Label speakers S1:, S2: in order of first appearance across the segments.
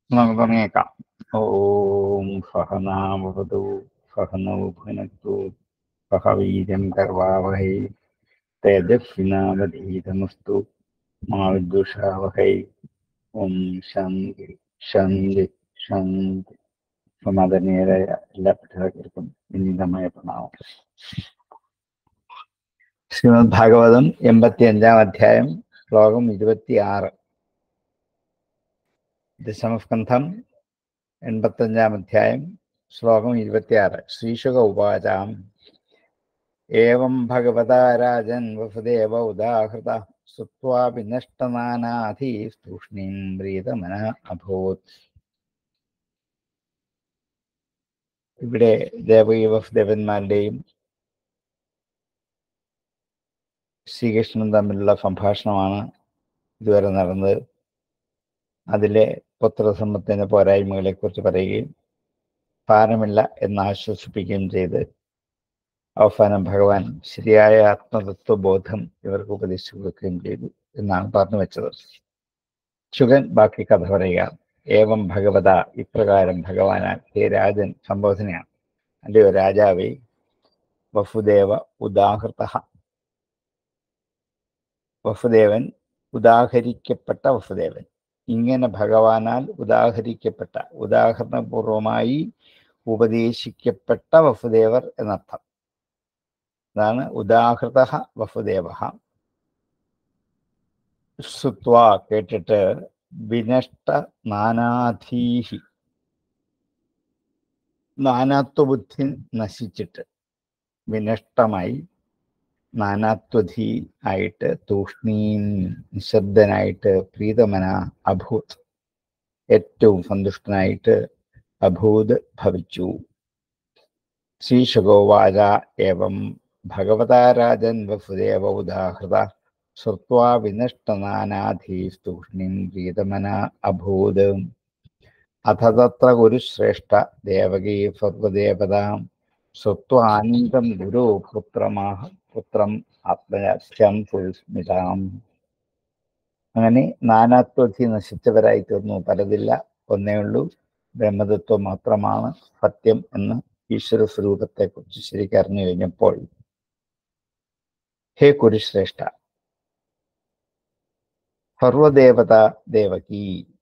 S1: നമുക്ക് തുടങ്ങിയേക്കാം ഓം സഹനാവതു സഹനൗ ഭുനക്തു സഹവീര്യം കർവാവഹൈ തേജസ്വിനാവധീതമസ്തു മാ വിദ്വിഷാവഹൈ ഓം ശാന്തി ശാന്തി ശാന്തി സമാധാനീയരായ എല്ലാ പഠിതാക്കൾക്കും വിനീതമായ പ്രണാമം ശ്രീമദ് ഭാഗവതം എൺപത്തി അഞ്ചാം അധ്യായം ശ്ലോകം ഇരുപത്തി ആറ് ദശമസ്കന്ധം എൺപത്തഞ്ചാം അധ്യായം ശ്ലോകം ഇരുപത്തിയാറ് ശ്രീശുക ഉപാചാം ഏവം ഭഗവതാ രാജൻ വസുദേവ ഉദാഹൃത സുത്വാ വിനഷ്ടനാനാധി തൂഷ്ണീം പ്രീതമന അഭൂത് ഇവിടെ ദേവകി വസുദേവന്മാരുടെയും ശ്രീകൃഷ്ണനും തമ്മിലുള്ള സംഭാഷണമാണ് ഇതുവരെ നടന്നത് അതിലെ പുത്രസമ്പത്തിന്റെ പോരായ്മകളെ കുറിച്ച് പറയുകയും ഭാരമില്ല എന്ന് ആശ്വസിപ്പിക്കുകയും ചെയ്ത് അവസാനം ഭഗവാൻ ശരിയായ ആത്മതത്വബോധം ഇവർക്ക് ഉപദേശിച്ചു കൊടുക്കുകയും ചെയ്തു എന്നാണ് പറഞ്ഞു വെച്ചത് ശുഗൻ ബാക്കി കഥ പറയുക ഏവം ഭഗവത ഇപ്രകാരം ഭഗവാനാൽ ഹേ രാജൻ സംബോധനയാണ് അല്ലയോ രാജാവേ വസുദേവ ഉദാഹൃത വസുദേവൻ ഉദാഹരിക്കപ്പെട്ട വസുദേവൻ ഇങ്ങനെ ഭഗവാനാൽ ഉദാഹരിക്കപ്പെട്ട ഉദാഹരണപൂർവമായി ഉപദേശിക്കപ്പെട്ട വസുദേവർ എന്നർത്ഥം അതാണ് ഉദാഹൃത വസുദേവ ശ്രുത്വ കേട്ടിട്ട് വിനഷ്ട നാനാധീഹി നാനാത്വബുദ്ധി നശിച്ചിട്ട് വിനഷ്ടമായി നാനാത്വധി ആയിട്ട് തൂഷ്ണീൻ നിശബ്ദനായിട്ട് പ്രീതമന അഭൂത് ഏറ്റവും സന്തുഷ്ടനായിട്ട് അഭൂത് ഭവിച്ചു ശ്രീശുഗോവാച ഏവം ഭഗവതാരാജൻ വസുദേവ ഉദാഹൃത ശ്രുത്വാ വിനഷ്ടനാനാധി തൂഷ്ണീം പ്രീതമന അഭൂത് അഥ തത്ര ഗുരുശ്രേഷ്ഠ ദേവകീ സർവദേവതാം സ്വത്വാനന്ദം ഗുരു പുത്രമാഹ പുത്രം ആത്മയാഖ്യം പുരുസ്മിതാം അങ്ങനെ നാനാത്വധി നശിച്ചവരായി തീർന്നു പലതില്ല ഒന്നേ ഉള്ളൂ ബ്രഹ്മതത്വം മാത്രമാണ് സത്യം എന്ന് ഈശ്വര സ്വരൂപത്തെക്കുറിച്ച് ശരിക്കും അറിഞ്ഞു കഴിഞ്ഞപ്പോൾ ഹേ കുരുശ്രേഷ്ഠ സർവദേവത ദേവകി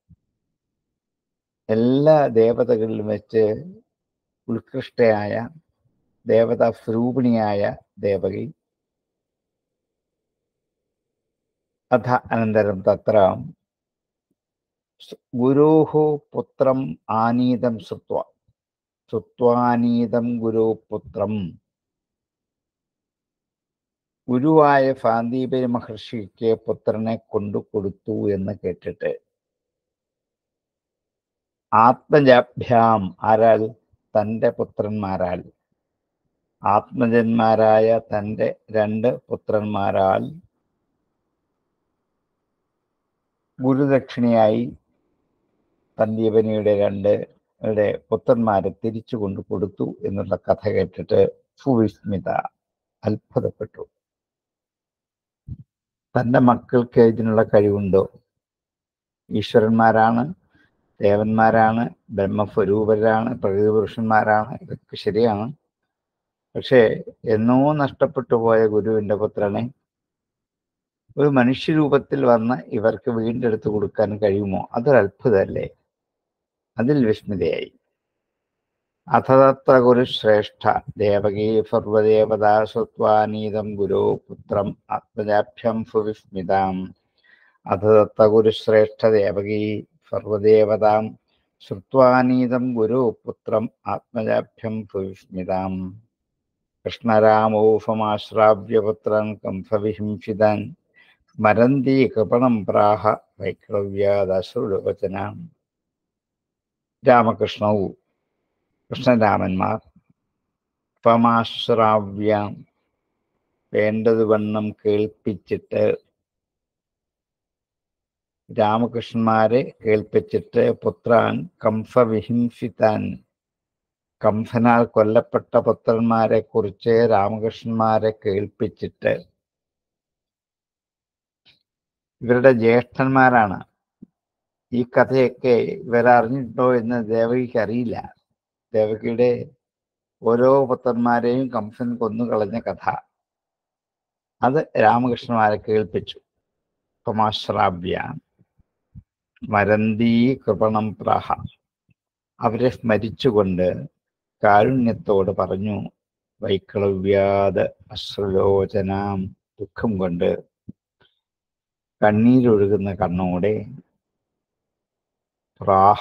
S1: എല്ലാ ദേവതകളിലും വെച്ച് ഉത്കൃഷ്ടയായ ദേവതാ സ്വരൂപിണിയായ ദേവകി അഥ അനന്തരം തത്ര ഗുരോഹോ പുത്രം ആനീതം ശ്രുത്വ ശ്രുത്വാനീതം ഗുരു പുത്രം ഗുരുവായ ഫാന്ദീപരി മഹർഷിക്ക് പുത്രനെ കൊണ്ടു കൊടുത്തു എന്ന് കേട്ടിട്ട് ആത്മജാഭ്യാം ആരാൽ തൻ്റെ പുത്രന്മാരാൽ ആത്മജന്മാരായ തൻ്റെ രണ്ട് പുത്രന്മാരാൽ ഗുരുദക്ഷിണയായി സന്ദീപനിയുടെ രണ്ട് പുത്രന്മാരെ തിരിച്ചു കൊണ്ടു കൊടുത്തു എന്നുള്ള കഥ കേട്ടിട്ട് സുവിസ്മിത അത്ഭുതപ്പെട്ടു തൻ്റെ മക്കൾക്ക് ഇതിനുള്ള കഴിവുണ്ടോ ഈശ്വരന്മാരാണ് ദേവന്മാരാണ് ബ്രഹ്മസ്വരൂപരാണ് പ്രകൃതി പുരുഷന്മാരാണ് ഇതൊക്കെ ശരിയാണ് പക്ഷേ എന്നോ നഷ്ടപ്പെട്ടു പോയ ഗുരുവിൻ്റെ പുത്രനെ ഒരു മനുഷ്യരൂപത്തിൽ വന്ന് ഇവർക്ക് വീണ്ടെടുത്ത് കൊടുക്കാൻ കഴിയുമോ അതൊരു അത്ഭുതമല്ലേ അതിൽ വിസ്മിതയായി അഥതത്ര ഗുരുശ്രേഷ്ഠ ദേവകീ സർവദേവതാ സ്വത്വാനീതം ഗുരു പുത്രം ആത്മജാഭ്യം സുവിസ്മിതാം അഥതത്ര ഗുരുശ്രേഷ്ഠ ദേവകീ സർവദേവതാം ശ്രുത്വാനീതം ഗുരു പുത്രം ആത്മജാഭ്യം സുവിസ്മിതാം കൃഷ്ണരാമോഫമാശ്രാവ്യപുത്രൻ കംസവിഹിംസിതാൻ സ്മരന്തി കൃപണം പ്രാഹ വൈക്ലവ്യാദശ്രുവചന രാമകൃഷ്ണവും കൃഷ്ണരാമന്മാർ ഉപമാശ്രാവ്യ വേണ്ടതുവണ്ണം കേൾപ്പിച്ചിട്ട് രാമകൃഷ്ണന്മാരെ കേൾപ്പിച്ചിട്ട് പുത്രാൻ കംസവിഹിംസിതാൻ കംസനാൽ കൊല്ലപ്പെട്ട പുത്രന്മാരെ കുറിച്ച് രാമകൃഷ്ണന്മാരെ കേൾപ്പിച്ചിട്ട് ഇവരുടെ ജ്യേഷ്ഠന്മാരാണ് ഈ കഥയൊക്കെ ഇവരറിഞ്ഞിട്ടോ എന്ന് ദേവകിക്ക് അറിയില്ല ദേവകിയുടെ ഓരോ പുത്രന്മാരെയും കംസൻ കൊന്നുകളഞ്ഞ കഥ അത് രാമകൃഷ്ണന്മാരെ കേൾപ്പിച്ചു തമാശ്രാവ്യ മരന്തീ കൃപണം പ്രാഹ അവരെ സ്മരിച്ചുകൊണ്ട് കാരുണ്യത്തോട് പറഞ്ഞു വൈക്ലവ്യാത് അശ്രുലോചനാം ദുഃഖം കൊണ്ട് കണ്ണീരൊഴുകുന്ന കണ്ണോടെ പ്രാഹ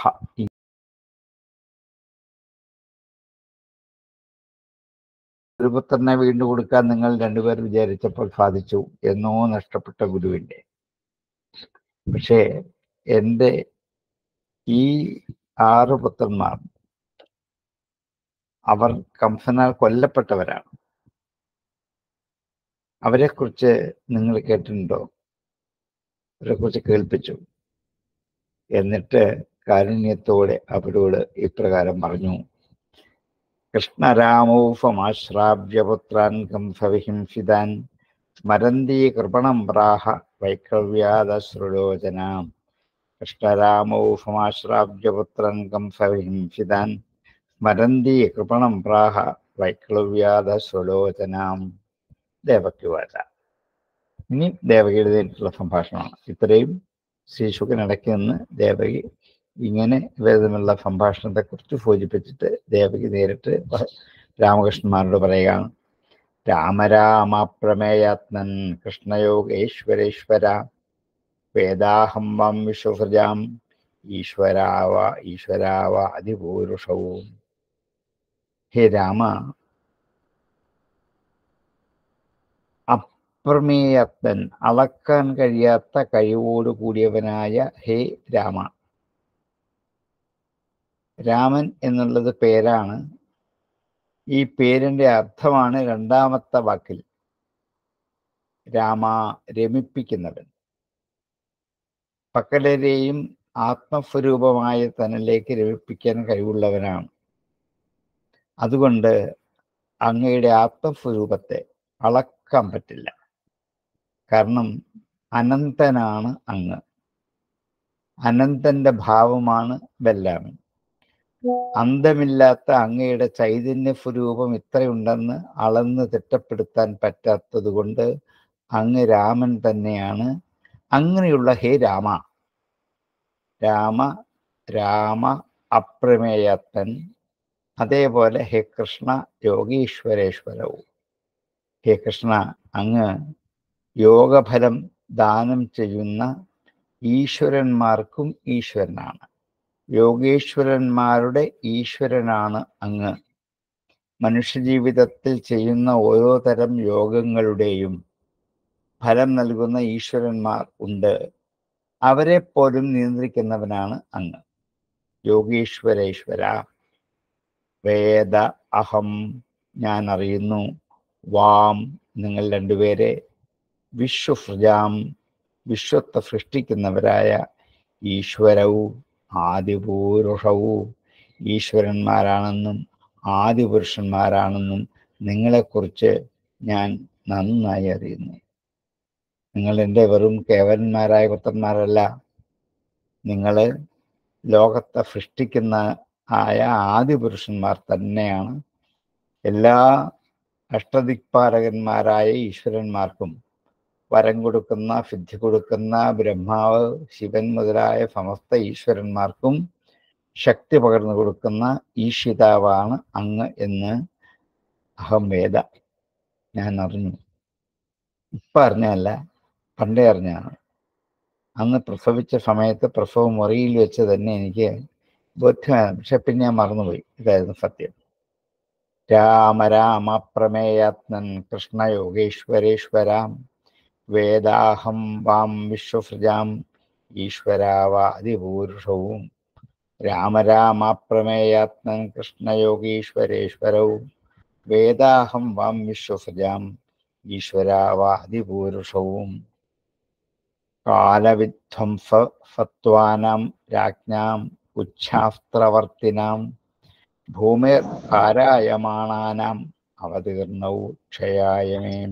S1: ഒരു പുത്രനെ വീണ്ടും കൊടുക്കാൻ നിങ്ങൾ രണ്ടുപേർ വിചാരിച്ചപ്പോൾ സാധിച്ചു എന്നോ നഷ്ടപ്പെട്ട ഗുരുവിൻ്റെ പക്ഷേ എൻ്റെ ഈ ആറ് പുത്രന്മാർ അവർ കംസനാൽ കൊല്ലപ്പെട്ടവരാണ് അവരെക്കുറിച്ച് നിങ്ങൾ കേട്ടിട്ടുണ്ടോ അവരെക്കുറിച്ച് കേൾപ്പിച്ചു എന്നിട്ട് കാരുണ്യത്തോടെ അവരോട് ഇപ്രകാരം പറഞ്ഞു കൃഷ്ണരാമൗഫമാശ്രാവ്യപുത്രാൻ കംസവിഹിംസിതാൻ സ്മരന്തി കൃപണം പ്രാഹ വൈക്ലവ്യാദശ്രുലോചനാം കൃഷ്ണരാമൗഫമാശ്രാവ്യപുത്രൻ കംസവിഹിംസിതാൻ സ്മരന്തി കൃപണം പ്രാഹ വൈക്ലവ്യാദശ്രുലോചനാം ദേവക്യവാച ഇനി ദേവകിയുടെ നേരിട്ടുള്ള സംഭാഷണമാണ് ഇത്രയും ശ്രീശുഖൻ ഇടയ്ക്ക് നിന്ന് ദേവകി ഇങ്ങനെ വേദമുള്ള സംഭാഷണത്തെക്കുറിച്ച് സൂചിപ്പിച്ചിട്ട് ദേവകി നേരിട്ട് രാമകൃഷ്ണന്മാരോട് പറയുകയാണ് രാമരാമ പ്രമേയാത്മൻ കൃഷ്ണയോഗേശ്വരേശ്വര വേദാഹം വം വിശ്വസൃജാം ഈശ്വരാവ ഈശ്വരാവ അതിപൂരുഷവും ഹേ രാമ അപ്രമേയാത്മൻ അളക്കാൻ കഴിയാത്ത കഴിവോട് കൂടിയവനായ ഹേ രാമ രാമൻ എന്നുള്ളത് പേരാണ് ഈ പേരിന്റെ അർത്ഥമാണ് രണ്ടാമത്തെ വാക്കിൽ രാമ രമിപ്പിക്കുന്നവൻ പക്കലരെയും ആത്മസ്വരൂപമായ തന്നിലേക്ക് രമിപ്പിക്കാൻ കഴിവുള്ളവനാണ് അതുകൊണ്ട് അങ്ങയുടെ ആത്മസ്വരൂപത്തെ അളക്കാൻ പറ്റില്ല കാരണം അനന്തനാണ് അങ്ങ് അനന്തന്റെ ഭാവമാണ് ബെല്ലാമൻ അന്തമില്ലാത്ത അങ്ങയുടെ ചൈതന്യ സ്വരൂപം ഇത്രയുണ്ടെന്ന് അളന്ന് തിട്ടപ്പെടുത്താൻ പറ്റാത്തത് കൊണ്ട് അങ്ങ് രാമൻ തന്നെയാണ് അങ്ങനെയുള്ള ഹേ രാമ രാമ രാമ അപ്രമേയത്തൻ അതേപോലെ ഹേ കൃഷ്ണ യോഗീശ്വരേശ്വരവും ഹേ കൃഷ്ണ അങ്ങ് യോഗഫലം ദാനം ചെയ്യുന്ന ഈശ്വരന്മാർക്കും ഈശ്വരനാണ് യോഗേശ്വരന്മാരുടെ ഈശ്വരനാണ് അങ്ങ് മനുഷ്യജീവിതത്തിൽ ചെയ്യുന്ന ഓരോ തരം യോഗങ്ങളുടെയും ഫലം നൽകുന്ന ഈശ്വരന്മാർ ഉണ്ട് അവരെ പോലും നിയന്ത്രിക്കുന്നവനാണ് അങ്ങ് യോഗീശ്വരേശ്വര വേദ അഹം ഞാൻ അറിയുന്നു വാം നിങ്ങൾ രണ്ടുപേരെ വിശ്വസൃജാം വിശ്വത്തെ സൃഷ്ടിക്കുന്നവരായ ഈശ്വരവും ആദിപൂരുഷവും ഈശ്വരന്മാരാണെന്നും ആദിപുരുഷന്മാരാണെന്നും നിങ്ങളെക്കുറിച്ച് ഞാൻ നന്നായി അറിയുന്നു നിങ്ങൾ എൻ്റെ വെറും കേവലന്മാരായ പുത്രന്മാരല്ല നിങ്ങൾ ലോകത്തെ സൃഷ്ടിക്കുന്ന ആയ ആദിപുരുഷന്മാർ തന്നെയാണ് എല്ലാ അഷ്ടദിക്പാലകന്മാരായ ഈശ്വരന്മാർക്കും വരം കൊടുക്കുന്ന സിദ്ധി കൊടുക്കുന്ന ബ്രഹ്മാവ് ശിവൻ മുതലായ സമസ്ത ഈശ്വരന്മാർക്കും ശക്തി പകർന്നു കൊടുക്കുന്ന ഈശ്വിതാവാണ് അങ്ങ് എന്ന് അഹം വേദ ഞാൻ അറിഞ്ഞു ഇപ്പം അറിഞ്ഞല്ല പണ്ടേ അറിഞ്ഞാണ് അന്ന് പ്രസവിച്ച സമയത്ത് പ്രസവ മുറിയിൽ വെച്ച് തന്നെ എനിക്ക് ബോധ്യമാണ് പക്ഷെ പിന്നെ ഞാൻ മറന്നുപോയി ഇതായിരുന്നു സത്യം രാമ രാമ പ്രമേയാത്മൻ കൃഷ്ണയോഗേശ്വരേശ്വരാം വേദാഹം വാം വിശ്വസൃജാം ഈശ്വരാവാദിപൂരുഷവും രാമ രാമ പ്രമേയാത്മൻ കൃഷ്ണയോഗീശ്വരേശ്വരവും വേദാഹം വാം വിശ്വസൃജാം ഈശ്വരാവാദിപൂരുഷവും കാലവിധ്വംസ സത്വാനാം രാജ്ഞാം ഉച്ഛാസ്ത്രവർത്തിനാം ഭൂമിർഭാരായമാണാനാം അവതീർണൗ ക്ഷയായമേം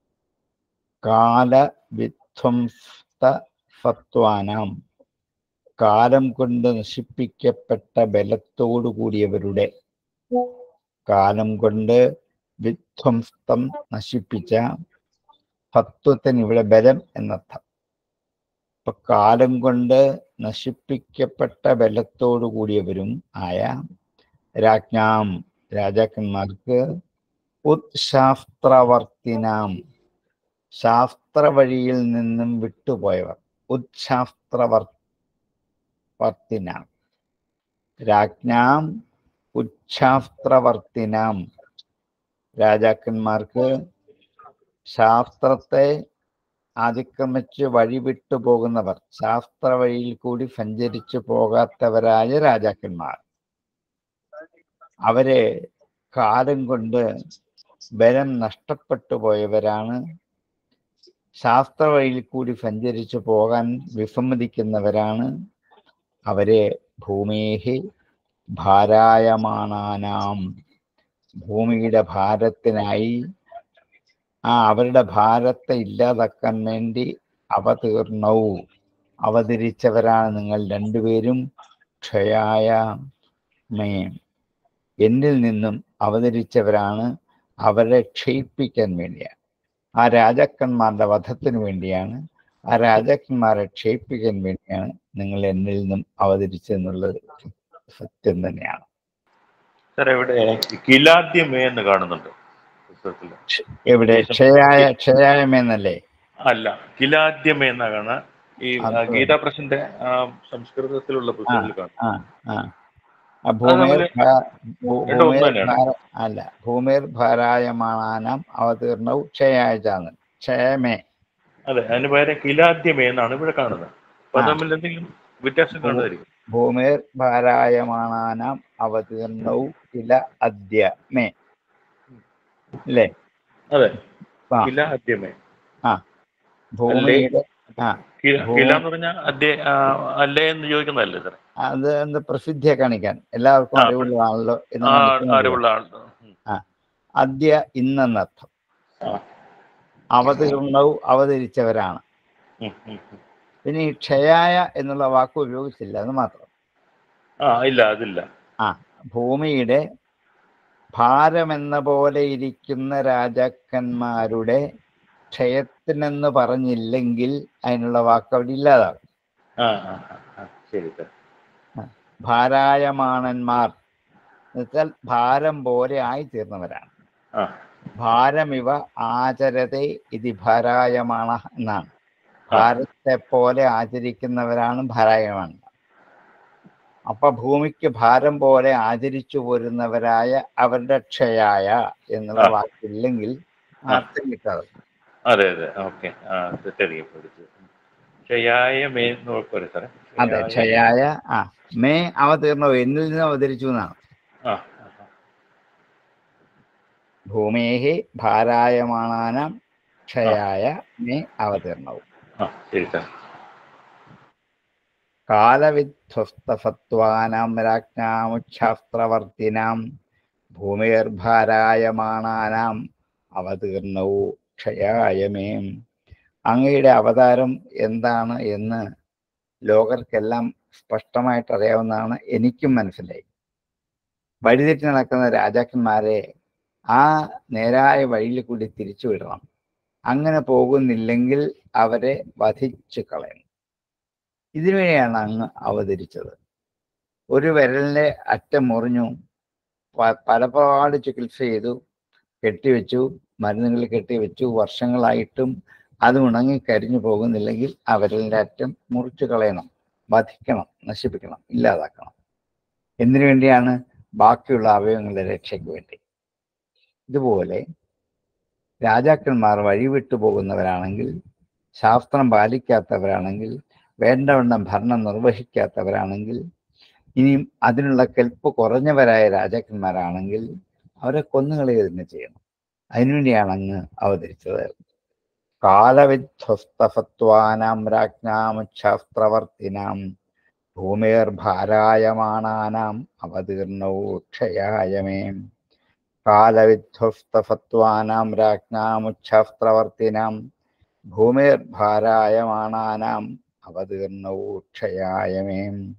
S1: കാലവിധ്വംസ സത്വാനാം കാലം കൊണ്ട് നശിപ്പിക്കപ്പെട്ട ബലത്തോടു കൂടിയവരുടെ കാലം കൊണ്ട് വിധ്വംസം നശിപ്പിച്ച തത്വത്തിന് ഇവിടെ ബലം എന്നർത്ഥം ഇപ്പൊ കാലം കൊണ്ട് നശിപ്പിക്കപ്പെട്ട ബലത്തോടു കൂടിയവരും ആയ രാജ്ഞാം രാജാക്കന്മാർക്ക് ഉത്ശാസ്ത്രവർത്തിനാം ശാസ്ത്ര വഴിയിൽ നിന്നും വിട്ടുപോയവർ ഉച്ഛാസ്ത്രവർ വർത്തിനാം രാജ്ഞാം ഉച്ഛാസ്ത്രവർത്തിനാം രാജാക്കന്മാർക്ക് ശാസ്ത്രത്തെ അതിക്രമിച്ച് വഴിവിട്ടു പോകുന്നവർ ശാസ്ത്ര വഴിയിൽ കൂടി സഞ്ചരിച്ചു പോകാത്തവരായ രാജാക്കന്മാർ അവരെ കാലം കൊണ്ട് ബലം നഷ്ടപ്പെട്ടു പോയവരാണ് ശാസ്ത്ര വഴിയിൽ കൂടി സഞ്ചരിച്ചു പോകാൻ വിസമ്മതിക്കുന്നവരാണ് അവരെ ഭൂമേഹി ഭാരായമാണാനാം ഭൂമിയുടെ ഭാരത്തിനായി ആ അവരുടെ ഭാരത്തെ ഇല്ലാതാക്കാൻ വേണ്ടി അവതീർണവും അവതരിച്ചവരാണ് നിങ്ങൾ രണ്ടുപേരും ക്ഷയായ മേ എന്നിൽ നിന്നും അവതരിച്ചവരാണ് അവരെ ക്ഷയിപ്പിക്കാൻ വേണ്ടിയാണ് ആ രാജാക്കന്മാരുടെ വധത്തിന് വേണ്ടിയാണ് ആ രാജാക്കന്മാരെ ക്ഷയിപ്പിക്കാൻ വേണ്ടിയാണ് നിങ്ങൾ എന്നിൽ നിന്നും അവതരിച്ചെന്നുള്ളത് സത്യം തന്നെയാണ്
S2: സാർ ഇവിടെ കിലാദ്യമേ എന്ന് കാണുന്നുണ്ട് പുസ്തകത്തില്
S1: എവിടെ ക്ഷയായ ക്ഷയായമേന്നല്ലേ
S2: അല്ല കിലാദ്യമേ എന്നാ കാണാ ഈ ആ,
S1: അത്
S2: ഗീതാ പ്രസന്റെ ആ, സംസ്കൃതത്തിലുള്ള പുസ്തകത്തിൽ കാണും
S1: ആ ആ ആ ഭൂമിയിൽ
S2: തമ്മില്
S1: ഭാ- ഭൂ-
S2: രണ്ടും ഒന്ന്
S1: ഭൂമിയിൽ
S2: തന്നെയാണ്.
S1: ഭാര- അല്ല ഭൂമിയിൽ ഭാരായമാണാനം അവതീർണവും ക്ഷയായചാന്ന് ക്ഷയമേ
S2: അതെ അതിന് പകരം കിലാദ്യമേ എന്നാണ് ഇവിടെ കാണുന്നത് അപ്പൊ അത്
S1: ആ.
S2: തമ്മിൽ എന്തെങ്കിലും വ്യത്യാസം കാണുമായിരിക്കും
S1: ഭൂമിയിൽ ഭാരായമാണാനം അവതീർണവും കില അദ്യ മേ അല്ലേ
S2: അതെ
S1: ആ.
S2: കിലാദ്യമേ
S1: ഭൂമിയുടെ ആ
S2: കില
S1: ഭൂ-
S2: കില എന്ന് പറഞ്ഞാൽ അദ്ദേ ആ, അല്ലേ എന്ന് ചോദിക്കുന്നതല്ലേ സാറേ
S1: അത് എന്ത് പ്രസിദ്ധിയെ കാണിക്കാൻ എല്ലാവർക്കും
S2: ആ,
S1: അറിവുള്ളതാണല്ലോ എന്ന്
S2: ആ
S1: കാണിക്കുന്നത്
S2: അറിവുള്ള ആൾ ഉം.
S1: അദ്യ ഇന്നെന്നർത്ഥം
S2: ആ.
S1: അവതീർണവും അവതരിച്ചവരാണ്
S2: ഉം, ഉം, ഉം.
S1: പിന്നെ ഈ ക്ഷയായ എന്നുള്ള വാക്ക് ഉപയോഗിച്ചില്ല എന്ന് മാത്രം
S2: ആ ഇല്ല അതില്ല
S1: ഭൂമിയുടെ ഭാരമെന്ന പോലെ ഇരിക്കുന്ന രാജാക്കന്മാരുടെ ക്ഷയത്തിനെന്ന് പറഞ്ഞില്ലെങ്കിൽ അതിനുള്ള വാക്ക് അവിടെ ഇല്ലാതാകും
S2: ആ ആ ആ, ആ ശരി സാർ
S1: ഭാരായമാണന്മാർ എന്നുവെച്ചാൽ ഭാരം പോലെ ആയിത്തീർന്നവരാണ്
S2: ആ
S1: ഭാരമിവ ആചരത്തെ ഇതി ഭാരായമാണ എന്നാണ് ഭാരത്തെ പോലെ ആചരിക്കുന്നവരാണ് ഭാരായമാണ് അപ്പൊ ഭൂമിക്ക് ഭാരം പോലെ ആചരിച്ചു പോരുന്നവരായ അവരുടെ ക്ഷയായ എന്നുള്ള
S2: ആ.
S1: വാക്കില്ലെങ്കിൽ
S2: ആ.
S1: അർത്ഥം കിട്ടാതെ
S2: അതെ അതെ ഓക്കെ ആ തെറ്ററിയാം പഠിച്ചു ക്ഷയായ മേ നോക്കല്ലേ സാറേ
S1: അതെ ക്ഷയായ ആ മേ അവതീർണോ എന്നിൽ നിന്ന് അവതരിച്ചു എന്നാണ്
S2: ആ ആ, ആ.
S1: ഭൂമേഹി ഭാരായമാണാനം ക്ഷയായ മേ അവതീർണവും
S2: ആ ശരി സാർ
S1: കാലവിധ്വസ്തസത്വാനാം രാജ്ഞാമുച്ഛാസ്ത്രവർത്തിനാം ഭൂമിർഭാരായമാണാനാം അവതീർണവും ക്ഷയായമേ അങ്ങയുടെ അവതാരം എന്താണ് എന്ന് ലോകർക്കെല്ലാം സ്പഷ്ടമായിട്ട് അറിയാവുന്നതാണ് എനിക്കും മനസ്സിലായി വഴിതെറ്റി നടക്കുന്ന രാജാക്കന്മാരെ ആ നേരായ വഴിയിൽ കൂടി തിരിച്ചു വിടണം അങ്ങനെ പോകുന്നില്ലെങ്കിൽ അവരെ വധിച്ചു കളയണം ഇതിനുവേണ്ടിയാണ് അങ്ങ് അവതരിച്ചത് ഒരു വിരലിന്റെ അറ്റം മുറിഞ്ഞു പ- പലപാട് ചികിത്സ ചെയ്തു കെട്ടിവെച്ചു മരുന്നുകൾ കെട്ടിവെച്ചു വർഷങ്ങളായിട്ടും അത് ഉണങ്ങി കരിഞ്ഞു പോകുന്നില്ലെങ്കിൽ ആ വിരലിന്റെ അറ്റം മുറിച്ചു കളയണം വധിക്കണം നശിപ്പിക്കണം ഇല്ലാതാക്കണം എന്തിനു വേണ്ടിയാണ് ബാക്കിയുള്ള അവയവങ്ങളുടെ രക്ഷയ്ക്ക് വേണ്ടി ഇതുപോലെ രാജാക്കന്മാർ വഴിവിട്ടു പോകുന്നവരാണെങ്കിൽ ശാസ്ത്രം പാലിക്കാത്തവരാണെങ്കിൽ വേണ്ടവണ്ണം ഭരണം നിർവഹിക്കാത്തവരാണെങ്കിൽ ഇനിയും അതിനുള്ള കെൽപ്പ് കുറഞ്ഞവരായ രാജാക്കന്മാരാണെങ്കിൽ അവരെ കൊന്നുകളയുക തന്നെ ചെയ്യണം അതിനുവേണ്ടിയാണ് അങ്ങ് അവതരിച്ചത് കാലവിധ്വസ്തസത്വാനാം രാജ്ഞാമുച്ഛാസ്ത്രവർത്തിനാം ഭൂമിർഭാരായമാണാനാം അവതീർണോ ക്ഷയായമേ കാലവിധ്വസ്തസത്വാനാം രാജ്ഞാമുച്ഛാസ്ത്രവർത്തിനാം ഭൂമിർഭാരായമാണാനാം അവതീർണൗ ക്ഷയായ മേ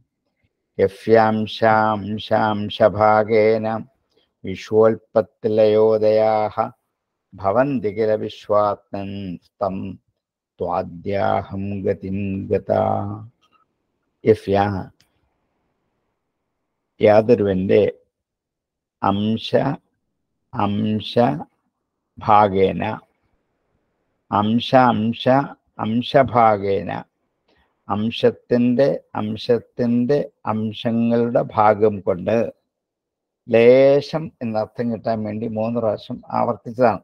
S1: യഫ്യാംശാംശാംശഭാഗേന വിശ്വോൽപത്തിലയോദയാः ഭവന്തി കില വിശ്വാത്മൻ സ്തം ത്വാദ്യാഹം ഗതിം ഗതാ യഫ്യാ യാതൊരുവന്റെ അംശ അംശ ഭാഗേന അംശ അംശ അംശഭാഗേന അംശത്തിൻ്റെ അംശത്തിൻ്റെ അംശങ്ങളുടെ ഭാഗം കൊണ്ട് ലേശം എന്നർത്ഥം കിട്ടാൻ വേണ്ടി മൂന്ന് പ്രാവശ്യം ആവർത്തിച്ചതാണ്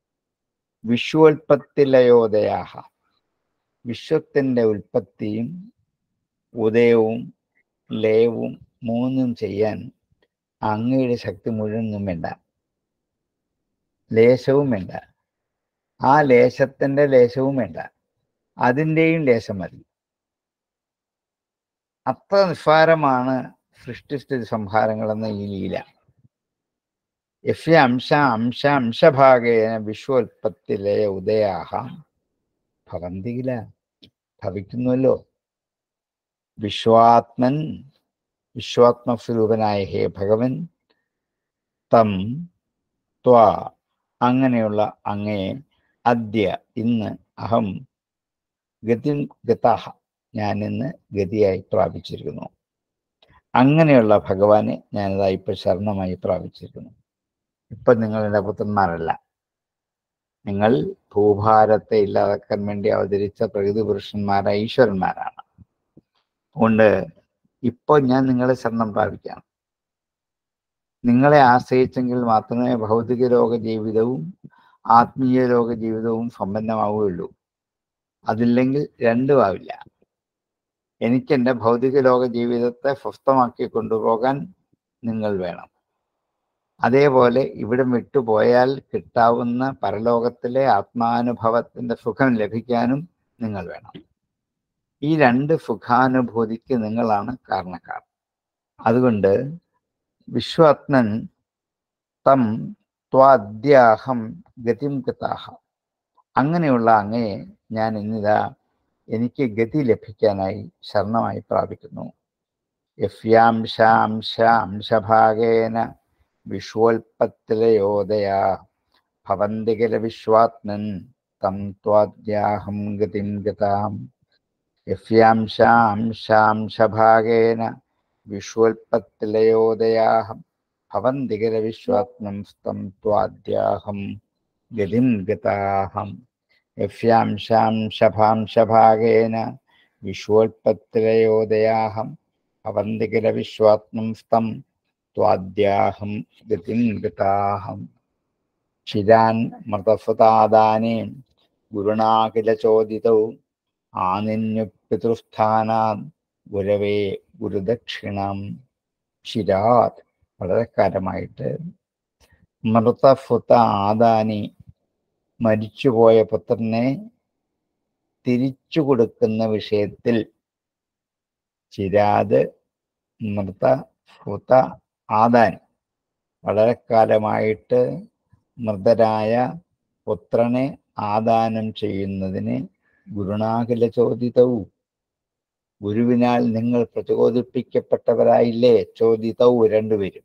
S1: വിശ്വോൽപത്തിലയോദയാഹ വിശ്വത്തിൻ്റെ ഉൽപ്പത്തിയും ഉദയവും ലയവും മൂന്നും ചെയ്യാൻ അങ്ങയുടെ ശക്തി മുഴുവനും വേണ്ട ലേശവും വേണ്ട ആ ലേശത്തിൻ്റെ ലേശവും വേണ്ട അതിൻ്റെയും ലേശം മതി അത്ര നിസ്സാരമാണ് സൃഷ്ടിസ്ഥിതി സംഹാരങ്ങളെന്ന ഈ ലീല യഫ്യ അംശ അംശ അംശഭാഗേന വിശ്വോൽപ്പത്തിലെ ഉദയാഹ ഭവന്തിയില ഭവിക്കുന്നുവല്ലോ വിശ്വാത്മൻ വിശ്വാത്മസ്വരൂപനായ ഹേ ഭഗവൻ തം ത്വാ അങ്ങനെയുള്ള അങ്ങയെ അദ്യ ഇന്ന് അഹം ഗതി ഗതാഹ ഞാൻ ഇന്ന് ഗതിയായി പ്രാപിച്ചിരിക്കുന്നു അങ്ങനെയുള്ള ഭഗവാനെ ഞാനിതാ ഇപ്പൊ ശരണമായി പ്രാപിച്ചിരിക്കുന്നു ഇപ്പൊ നിങ്ങൾ എൻ്റെ പുത്രന്മാരല്ല നിങ്ങൾ ഭൂഭാരത്തെ ഇല്ലാതാക്കാൻ വേണ്ടി അവതരിച്ച പ്രകൃതി പുരുഷന്മാരായ ഈശ്വരന്മാരാണ് അതുകൊണ്ട് ഇപ്പോൾ ഞാൻ നിങ്ങളെ ശരണം പ്രാപിക്കാം നിങ്ങളെ ആശ്രയിച്ചെങ്കിൽ മാത്രമേ ഭൗതിക ലോക ജീവിതവും ആത്മീയ ലോക ജീവിതവും സമ്പന്നമാവുകയുള്ളൂ അതില്ലെങ്കിൽ രണ്ടും ആവില്ല എനിക്ക് എൻ്റെ ഭൗതിക ലോക ജീവിതത്തെ സ്വസ്ഥമാക്കി കൊണ്ടുപോകാൻ നിങ്ങൾ വേണം അതേപോലെ ഇവിടം വിട്ടുപോയാൽ കിട്ടാവുന്ന പരലോകത്തിലെ ആത്മാനുഭവത്തിൻ്റെ സുഖം ലഭിക്കാനും നിങ്ങൾ വേണം ഈ രണ്ട് സുഖാനുഭൂതിക്ക് നിങ്ങളാണ് കാരണക്കാർ അതുകൊണ്ട് വിശ്വാത്മൻ തം ത്വാദ്യാഹം ഗതിം ഗതാഹ അങ്ങനെയുള്ള അങ്ങയെ ഞാൻ ഇന്നിതാ എനിക്ക് ഗതി ലഭിക്കാനായി ശരണമായി പ്രാപിക്കുന്നു യഫ്യാംശാംശ അംശഭാഗേന വിശ്വോൽപത്തിലയോദയ ഭവന്തി കില വിശ്വാത്മൻ തം ത്വാദ്യാഹം ഗതിം ഗതാം യഫ്യാംശാംശാംശഭാഗേന വിശ്വോൽപത്തിലയോദയാഹം ഭവന്തി കില വിശ്വാത്മം സ്തം ത്വാദ്യാഹം ഗതിം ഗതാഹം യഫ്യാംശാംശഭാംശഭാഗേന വിശ്വോൽപത്തിലയോദയാഹം ഭവന്തി കില വിശ്വാത്മം സ്തം ത്വാദ്യാഹം ഗതിം ഗതാഹം ശിരാൻ മൃതസുതാദാനേ ഗുരുണാ കില ചോദിതൗ ആനിന്യു പിതൃസ്ഥാനാത് ഗുരവേ ഗുരുദക്ഷിണം ശിരാത് വളരെ കാലമായിട്ട് മൃതഫുത ആദാനി മരിച്ചുപോയ പുത്രനെ തിരിച്ചു കൊടുക്കുന്ന വിഷയത്തിൽ ചിരാത് മൃത ഫുത ആദാൻ വളരെ കാലമായിട്ട് മൃതരായ പുത്രനെ ആദാനം ചെയ്യുന്നതിന് ഗുരുണാകില ചോദിതവും ഗുരുവിനാൽ നിങ്ങൾ പ്രചോദിപ്പിക്കപ്പെട്ടവരായില്ലേ ചോദിതവും രണ്ടുപേരും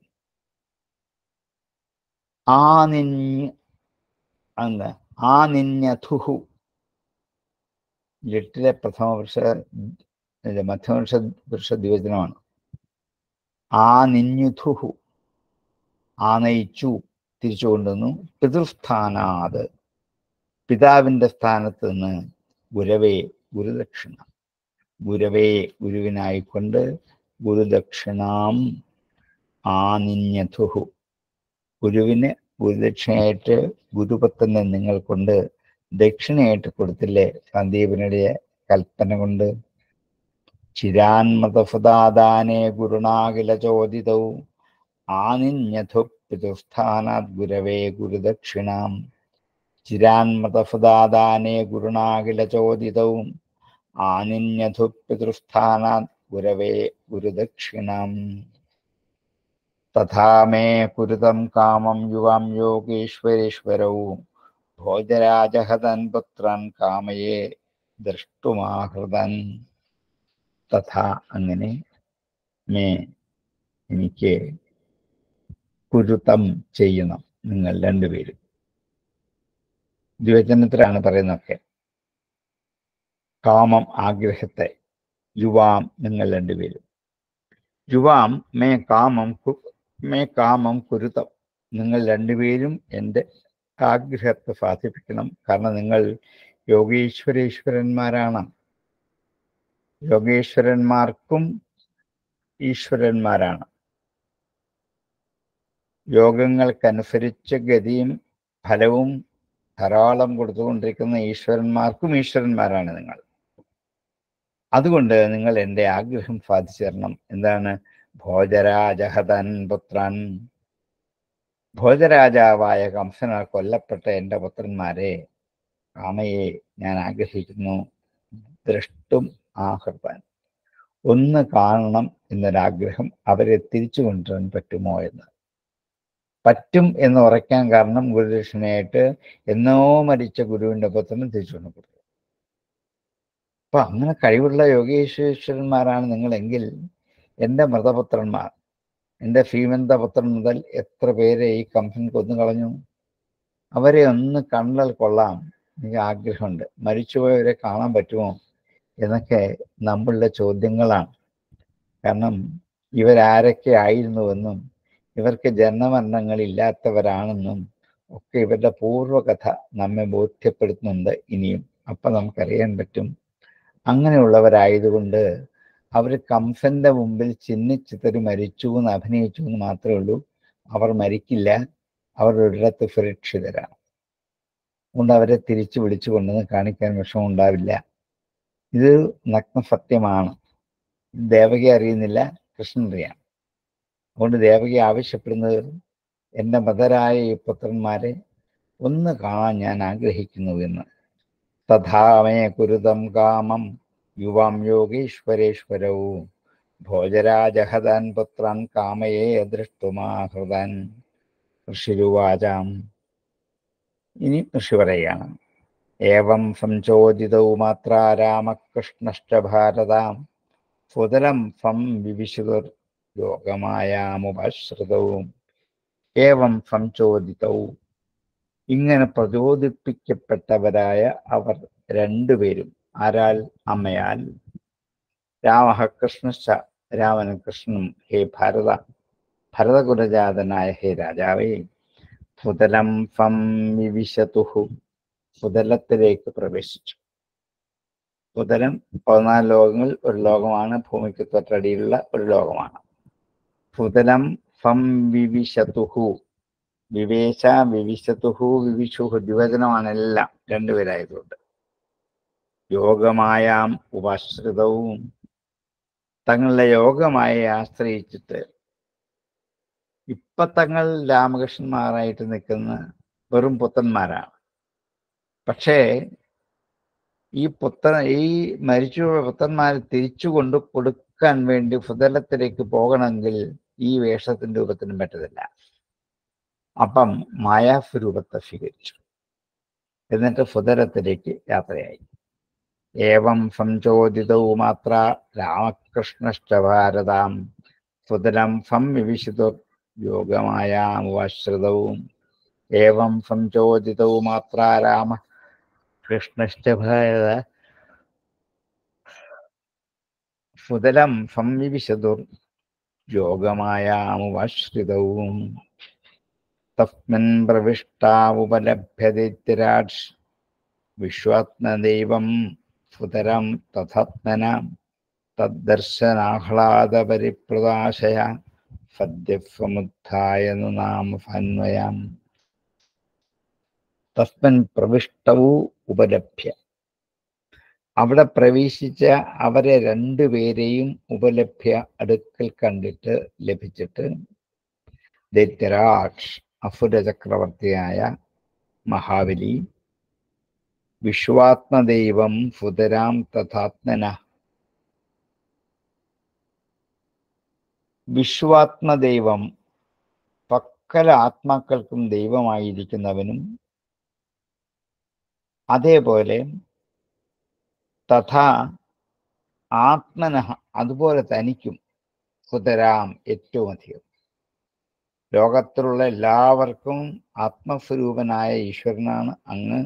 S1: ആ നിഞ്ഞ് അന്ന് ആ നിന്യഥുഹു ലിട്ടിലെ പ്രഥമ പുരുഷ മധ്യമ പുരുഷ പുരുഷ ദ്വിവചനമാണ് ആ നിന്യുഥുഹു ആനയിച്ചു തിരിച്ചു കൊണ്ടുവന്നു പിതൃസ്ഥാനാത് പിതാവിൻ്റെ സ്ഥാനത്ത് നിന്ന് ഗുരവേ ഗുരുദക്ഷിണ ഗുരവേ ഗുരുവിനായിക്കൊണ്ട് ഗുരുദക്ഷിണാം ആനിന്യഥുഹു ഗുരുവിന് ഗുരുദക്ഷിണയായിട്ട് ഗുരുപത്തനെ നിങ്ങൾ കൊണ്ട് ദക്ഷിണയായിട്ട് കൊടുത്തില്ലേ സന്ദീപനുടെ കൽപ്പന കൊണ്ട് ചിരാൻമതസുദാദാനേ ഗുരുണാകില ചോദിതവും ആനിന്യഥു പിതുസ്ഥാനാത് ഗുരവേ ഗുരുദക്ഷിണാം ചിരാൻമതസുദാദാനേ ഗുരുണാകില ചോദിതവും ആനിന്യഥു പിതൃസ്ഥാനാത് ഗുരവേ ഗുരുദക്ഷിണം തഥാ മേ കുരുതം കാമം യുവാം യോഗീശ്വരീശ്വരൗ ഭോജരാജഹതൻ പുത്രൻ കാമയെ ദ്രഷ്ടുമാഹൃതൻ തഥാ അങ്ങനെ മേ എനിക്ക് കുരുത്തം ചെയ്യണം നിങ്ങൾ രണ്ടുപേരും ദ്വിവചനത്തിലാണ് പറയുന്നതൊക്കെ കാമം ആഗ്രഹത്തെ യുവാം നിങ്ങൾ രണ്ടുപേരും യുവാം മേ കാമം കു- മേ കാമം കുരുത്തം നിങ്ങൾ രണ്ടുപേരും എൻ്റെ ആഗ്രഹത്തെ സാധിപ്പിക്കണം കാരണം നിങ്ങൾ യോഗീശ്വരേശ്വരന്മാരാണ് യോഗേശ്വരന്മാർക്കും ഈശ്വരന്മാരാണ് യോഗങ്ങൾക്കനുസരിച്ച് ഗതിയും ഫലവും ധാരാളം കൊടുത്തുകൊണ്ടിരിക്കുന്ന ഈശ്വരന്മാർക്കും ഈശ്വരന്മാരാണ് നിങ്ങൾ അതുകൊണ്ട് നിങ്ങൾ എൻ്റെ ആഗ്രഹം സാധിച്ചു തരണം എന്താണ് ഭോജരാജഹതൻ പുത്രൻ ഭോജരാജാവായ കംസനാൽ കൊല്ലപ്പെട്ട എൻ്റെ പുത്രന്മാരെ കാമയെ ഞാൻ ആഗ്രഹിക്കുന്നു ദ്രഷ്ടും ആഹൃതാൻ ഒന്ന് കാണണം എന്നൊരാഗ്രഹം അവരെ തിരിച്ചു കൊണ്ടുവരാൻ പറ്റുമോ എന്ന് പറ്റും എന്ന് ഉറയ്ക്കാൻ കാരണം ഗുരുദക്ഷിണയായിട്ട് എന്നോ മരിച്ച ഗുരുവിന്റെ പുത്രനെ തിരിച്ചു കൊണ്ടുകൊടുത്തു അപ്പൊ അങ്ങനെ കഴിവുള്ള യോഗീശ്വരന്മാരാണ് നിങ്ങളെങ്കിൽ എൻ്റെ മൃതപുത്രന്മാർ എൻ്റെ ഭീമന്തപുത്രൻ മുതൽ എത്ര പേരെ ഈ കംസൻ കൊന്നു കളഞ്ഞു അവരെ ഒന്ന് കണ്ടാൽ കൊള്ളാം എനിക്ക് ആഗ്രഹമുണ്ട് മരിച്ചുപോയവരെ കാണാൻ പറ്റുമോ എന്നൊക്കെ നമ്മളുടെ ചോദ്യങ്ങളാണ് കാരണം ഇവരാരൊക്കെ ആയിരുന്നുവെന്നും ഇവർക്ക് ജന്മമരണങ്ങൾ ഇല്ലാത്തവരാണെന്നും ഒക്കെ ഇവരുടെ പൂർവ്വകഥ നമ്മെ ബോധ്യപ്പെടുത്തുന്നുണ്ട് ഇനിയും അപ്പം നമുക്കറിയാൻ പറ്റും അങ്ങനെയുള്ളവരായതുകൊണ്ട് അവർ കംസന്റെ മുമ്പിൽ ചിഹ്നിച്ചിത്തരി മരിച്ചു എന്ന് അഭിനയിച്ചു എന്ന് മാത്രമേ ഉള്ളൂ അവർ മരിക്കില്ല അവർ ഒരിടത്ത് സുരക്ഷിതരാണ് അതുകൊണ്ട് അവരെ തിരിച്ചു വിളിച്ചു കൊണ്ടുവന്ന് കാണിക്കാൻ വിഷമം ഉണ്ടാവില്ല ഇത് നഗ്ന സത്യമാണ് ദേവകി അറിയുന്നില്ല കൃഷ്ണൻ അറിയാം അതുകൊണ്ട് ദേവകി ആവശ്യപ്പെടുന്നത് എൻ്റെ മതരായ ഈ പുത്രന്മാരെ ഒന്ന് കാണാൻ ഞാൻ ആഗ്രഹിക്കുന്നു എന്ന് തഥാമേ കുരുതം കാമം യുവാം യോഗീശ്വരേശ്വരവും ഭോജരാജഹതാൻ പുത്രാൻ കാമയെ ദൃഷ്ടുമാഹൃതാൻ ഋഷിരുവാചാം ഇനി ഋഷി പറയുകയാണ് ഏവം സംചോദിതൗ മാത്ര രാമകൃഷ്ണശ്ച ഭാരതാം സുതലം സം വിവിശുതർ യോഗമായാമുപശ്രിതവും ഏവം സംചോദിതവും ഇങ്ങനെ പ്രചോദിപ്പിക്കപ്പെട്ടവരായ അവർ രണ്ടുപേരും ആരാൽ അമ്മയാൽ രാമ കൃഷ്ണശ്ച രാമനും കൃഷ്ണനും ഹേ ഭാരത ഭരതകുലജാതനായ ഹേ രാജാവേ സുതലം ഫം വിവിശതുഹു സുതലത്തിലേക്ക് പ്രവേശിച്ചു സുതലം പതിനാല് ലോകങ്ങൾ ഒരു ലോകമാണ് ഭൂമിക്ക് തൊട്ടടിയിലുള്ള ഒരു ലോകമാണ് സുതലം ഫം വിവിശതുഹു വിവേശ വിവിശതുഹു വിവിഷുഹു ദ്വിവചനമാണ് എല്ലാം രണ്ടുപേരായതുകൊണ്ട് യോഗമായാം ഉപാശ്രിതവും തങ്ങളുടെ യോഗമായി ആശ്രയിച്ചിട്ട് ഇപ്പൊ തങ്ങൾ രാമകൃഷ്ണന്മാരായിട്ട് നിൽക്കുന്ന വെറും പുത്രന്മാരാണ് പക്ഷേ ഈ പുത്ര ഈ മരിച്ചു പുത്രന്മാരെ തിരിച്ചു കൊണ്ട് കൊടുക്കാൻ വേണ്ടി ഫുതലത്തിലേക്ക് പോകണമെങ്കിൽ ഈ വേഷത്തിന്റെ രൂപത്തിനും പറ്റത്തില്ല അപ്പം മായാസ്വരൂപത്തെ സ്വീകരിച്ചു എന്നിട്ട് ഫുതലത്തിലേക്ക് യാത്രയായി ഏവം സംചോദിതവും മാത്ര രാമകൃഷ്ണശ്ച ഭാരതാം സുതലം സംവിവിശിതു യോഗമായാമുശ്രിതവും ഏവം സംചോദിതവും മാത്ര രാമ കൃഷ്ണശ്ച ഭാരത സുതലം സംവിവിശതുർ യോഗമായാമുശ്രിതവും തസ്മിൻ പ്രവിഷ്ടാവുപലഭ്യതിരാട് വിശ്വാത്മദൈവം സുതരം തഥാത്മന തദ്ദർശനാഹ്ലാദപരിപ്രദാശയ സദ്യസമുദ്ധായ നാമ ഫന്വയാം തസ്മൻ പ്രവിഷ്ടവും ഉപലഭ്യ അവിടെ പ്രവേശിച്ച അവരെ രണ്ടുപേരെയും ഉപലഭ്യ അടുക്കൽ കണ്ടിട്ട് ലഭിച്ചിട്ട് ദൈത്യരാക്ഷ് അസുര ചക്രവർത്തിയായ മഹാബലി വിശ്വാത്മദൈവം സുതരാം തഥാത്മന വിശ്വാത്മദൈവം പക്കല ആത്മാക്കൾക്കും ദൈവമായിരിക്കുന്നവനും അതേപോലെ തഥാ ആത്മനഃ അതുപോലെ തനിക്കും സുതരാം ഏറ്റവും അധികം ലോകത്തിലുള്ള എല്ലാവർക്കും ആത്മസ്വരൂപനായ ഈശ്വരനാണ് അങ്ങ്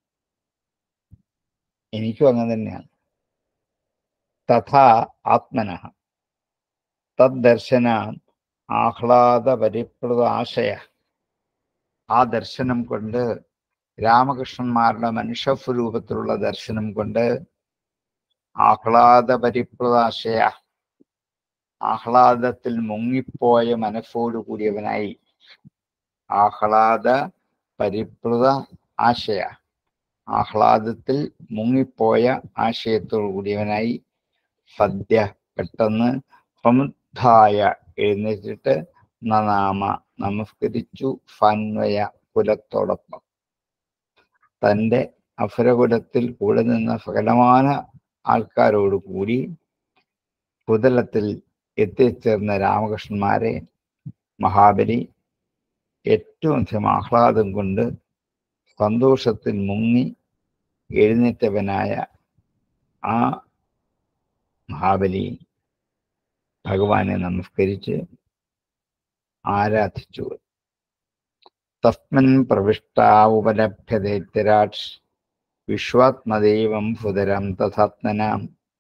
S1: എനിക്കും അങ്ങനെ തന്നെയാണ് തഥാ ആത്മനഃ തദ്ദർശന ആഹ്ലാദ പരിപ്ലുത ആശയ ആ ദർശനം കൊണ്ട് രാമകൃഷ്ണന്മാരുടെ മനുഷ്യസ്വരൂപത്തിലുള്ള ദർശനം കൊണ്ട് ആഹ്ലാദ പരിപ്ലുതാശയ ആഹ്ലാദത്തിൽ മുങ്ങിപ്പോയ മനസ്സോടു കൂടിയവനായി ആഹ്ലാദ പരിപ്ലുത ആശയ ആഹ്ലാദത്തിൽ മുങ്ങിപ്പോയ ആശയത്തോടു കൂടിയവനായി സദ്യ പെട്ടെന്ന് സമുദ്ധായ എഴുന്നേറ്റിട്ട് നനാമ നമസ്കരിച്ചു ഫന്വയ കുലത്തോടൊപ്പം തൻ്റെ അസുരകുലത്തിൽ കൂടെ നിന്ന സകലമാന ആൾക്കാരോട് കൂടി കുതലത്തിൽ എത്തിച്ചേർന്ന രാമകൃഷ്ണന്മാരെ മഹാബലി ഏറ്റവും അധികം ആഹ്ലാദം കൊണ്ട് സന്തോഷത്തിൽ മുങ്ങി എഴുന്നേറ്റവനായ ആ മഹാബലി ഭഗവാനെ നമസ്കരിച്ച് ആരാധിച്ചു തസ്മൻ പ്രവിഷ്ടാവുപലഭ്യതേത്യരാക്ഷ് വിശ്വാത്മദൈവം സുതരം തഥാത്മനാം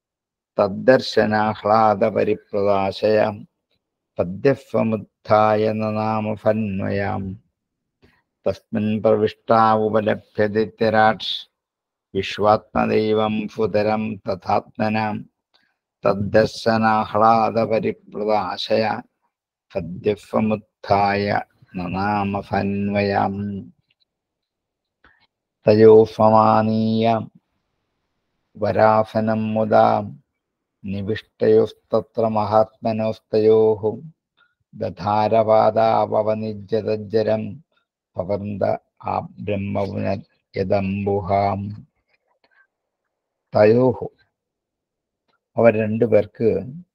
S1: തദ്ദർശനാഹ്ലാദപരിപ്രദാശയാം പദ്യസ്വമുത്ഥായ നാമഫന്വയാം തസ്മിൻ പ്രവിഷ്ടാവുപലഭ്യതേത്യരാക്ഷ് വിശ്വാത്മദൈവം സുതരം തഥാത്മനാം തദ്ദർശനാഹ്ലാദപരിപ്രദാശയ സദ്യസ്വമുത്ഥായ നനാമഫന്വയാം തയോ സമാനീയ വരാസനം മുദാം നിവിഷ്ടയോസ്തത്ര മഹാത്മനോസ്തയോः ദധാരപാദാവനിജ്യതജ്ജരം പവർന്ത ആ ബ്രഹ്മപുനർയദംബുഹാം തയോഹു അവർ രണ്ടുപേർക്ക്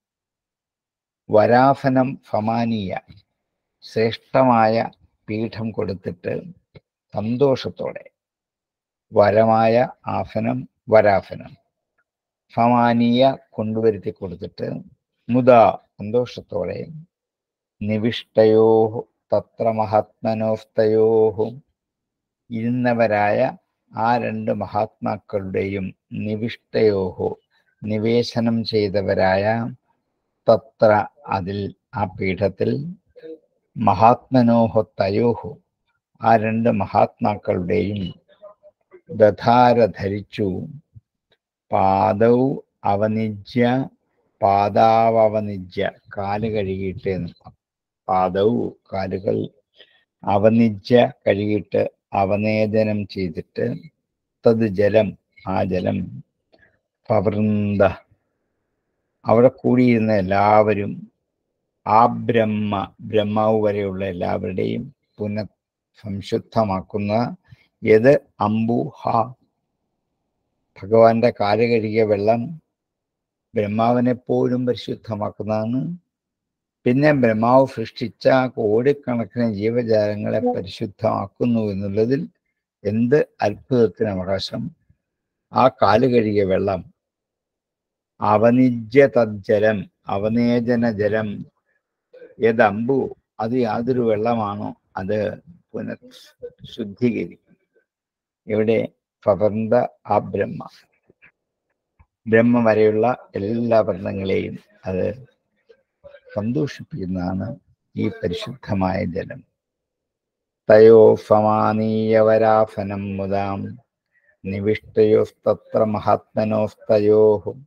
S1: വരാസനം സമാനീയ ശ്രേഷ്ഠമായ പീഠം കൊടുത്തിട്ട് സന്തോഷത്തോടെ വരമായ ആസനം വരാസനം സമാനീയ കൊണ്ടുവരുത്തി കൊടുത്തിട്ട് മുതാ സന്തോഷത്തോടെ നിവിഷ്ടയോ തത്ര മഹാത്മനോസ്തയോഹു ഇരുന്നവരായ ആ രണ്ട് മഹാത്മാക്കളുടെയും നിവിഷ്ടയോഹു നിവേശനം ചെയ്തവരായ തത്ര അതിൽ ആ പീഠത്തിൽ മഹാത്മനോഹോ തയോഹു ആ രണ്ട് മഹാത്മാക്കളുടെയും ദധാര ധരിച്ചു പാദൗ അവനിജ്യ പാദാവനിജ്യ കാല് കഴുകിയിട്ട് പാദൗ കാലുകൾ അവനിജ്യ കഴുകിയിട്ട് അവനേദനം ചെയ്തിട്ട് തത് ജലം ആ ജലം പവൃന്ത അവിടെ കൂടിയിരുന്ന എല്ലാവരും ആ ബ്രഹ്മ ബ്രഹ്മാവ് വരെയുള്ള എല്ലാവരുടെയും പുനഃ സംശുദ്ധമാക്കുന്ന യത് അംബുഹ ഭഗവാന്റെ കാല് കഴുകിയ വെള്ളം ബ്രഹ്മാവിനെ പോലും പരിശുദ്ധമാക്കുന്നതാണ് പിന്നെ ബ്രഹ്മാവ് സൃഷ്ടിച്ച കോടിക്കണക്കിന് ജീവജാലങ്ങളെ പരിശുദ്ധമാക്കുന്നു എന്നുള്ളതിൽ എന്ത് അത്ഭുതത്തിന് അവകാശം ആ കാല് കഴുകിയ വെള്ളം അവനിജ്യ തജ്ജലം അവനേജന ജലം ഏതമ്പു അത് യാതൊരു വെള്ളമാണോ അത് പുനഃ ശുദ്ധീകരിക്കും ഇവിടെ പകർന്ന ആ ബ്രഹ്മ ബ്രഹ്മ വരെയുള്ള എല്ലാ വർണ്ണങ്ങളെയും അത് സന്തോഷിപ്പിക്കുന്നതാണ് ഈ പരിശുദ്ധമായ ജലം തയോ സമാനീയവരാഫനം മുതാം നിവിഷ്ടയോസ്തത്ര മഹാത്മനോസ്തയോ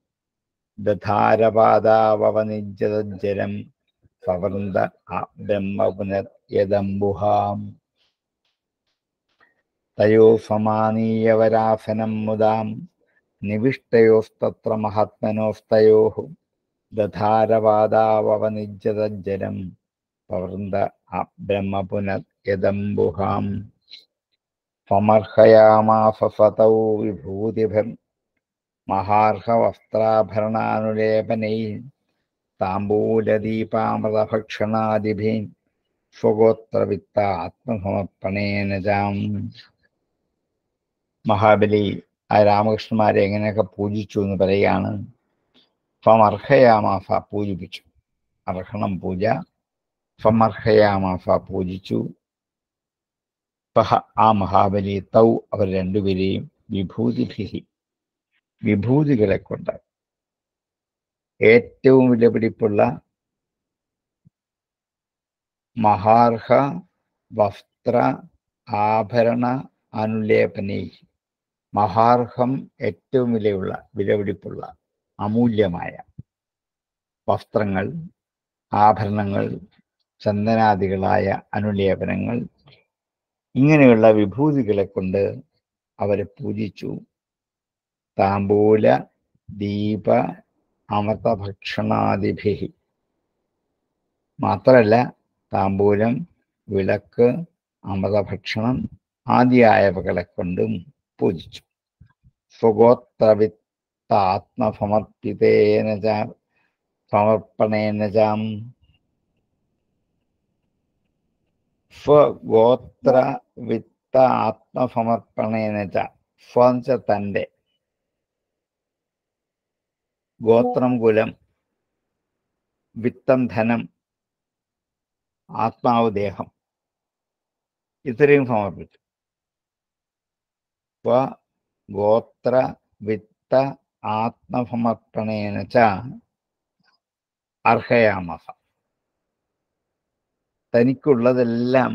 S1: ദധാരപാദാവനിജ്ജതജ്ജലം പവർന്ത ആ ബ്രഹ്മ പുനർ യദംബുഹാം തയോ സമാനീയവരാസനം മുതാം നിവിഷ്ടയോസ്തത്ര മഹാത്മനോസ്തയോ ദധാരപാദാവനിജ്ജതജ്ജലം പവർന്ത ആ ബ്രഹ്മ പുനർ യദംബുഹാം സമർഹയാമാസ സതൗ വിഭൂതിഭിർ മഹാർഹവസ്ത്രാഭരണാനുലേപനൈ താമ്പൂലദീപാമൃതഭക്ഷണാദിഭീൻ സ്വഗോത്രവിത്ത ആത്മസമർപ്പണേന ജാം മഹാബലി ആ രാമകൃഷ്ണന്മാരെ എങ്ങനെയൊക്കെ പൂജിച്ചു എന്ന് പറയുകയാണ് ഫമർഹയാമാസ പൂജിപ്പിച്ചു അർഹണം പൂജ ഫമർഹയാമാസ പൂജിച്ചു ഫഹ ആ മഹാബലി തൗ അവർ രണ്ടുപേരെയും വിഭൂതിഭിഹി വിഭൂതികളെ കൊണ്ട് ഏറ്റവും വിലപിടിപ്പുള്ള മഹാർഹ വസ്ത്ര ആഭരണ അനുലേപനൈ മഹാർഹം ഏറ്റവും വിലയുള്ള വിലപിടിപ്പുള്ള അമൂല്യമായ വസ്ത്രങ്ങൾ ആഭരണങ്ങൾ ചന്ദനാദികളായ അനുലേപനങ്ങൾ ഇങ്ങനെയുള്ള വിഭൂതികളെ കൊണ്ട് അവരെ പൂജിച്ചു താമ്പൂല ദീപ അമൃതഭക്ഷണാദിഭി മാത്രമല്ല താമ്പൂലം വിളക്ക് അമൃതഭക്ഷണം ആദിയായവകളെ കൊണ്ടും പൂജിച്ചു സ്വഗോത്രവിത്ത ആത്മസമർപ്പിതേന ച സമർപ്പണേന ചാം സ്വഗോത്ര വിത്ത ആത്മസമർപ്പണേന ച സ്വച്ച തൻ്റെ ഗോത്രം കുലം വിത്തം ധനം ആത്മാവ് ദേഹം ഇത്രയും സമർപ്പിച്ചു സ്വ ഗോത്ര വിത്ത ആത്മസമർപ്പണേന ച അർഹയാമസ തനിക്കുള്ളതെല്ലാം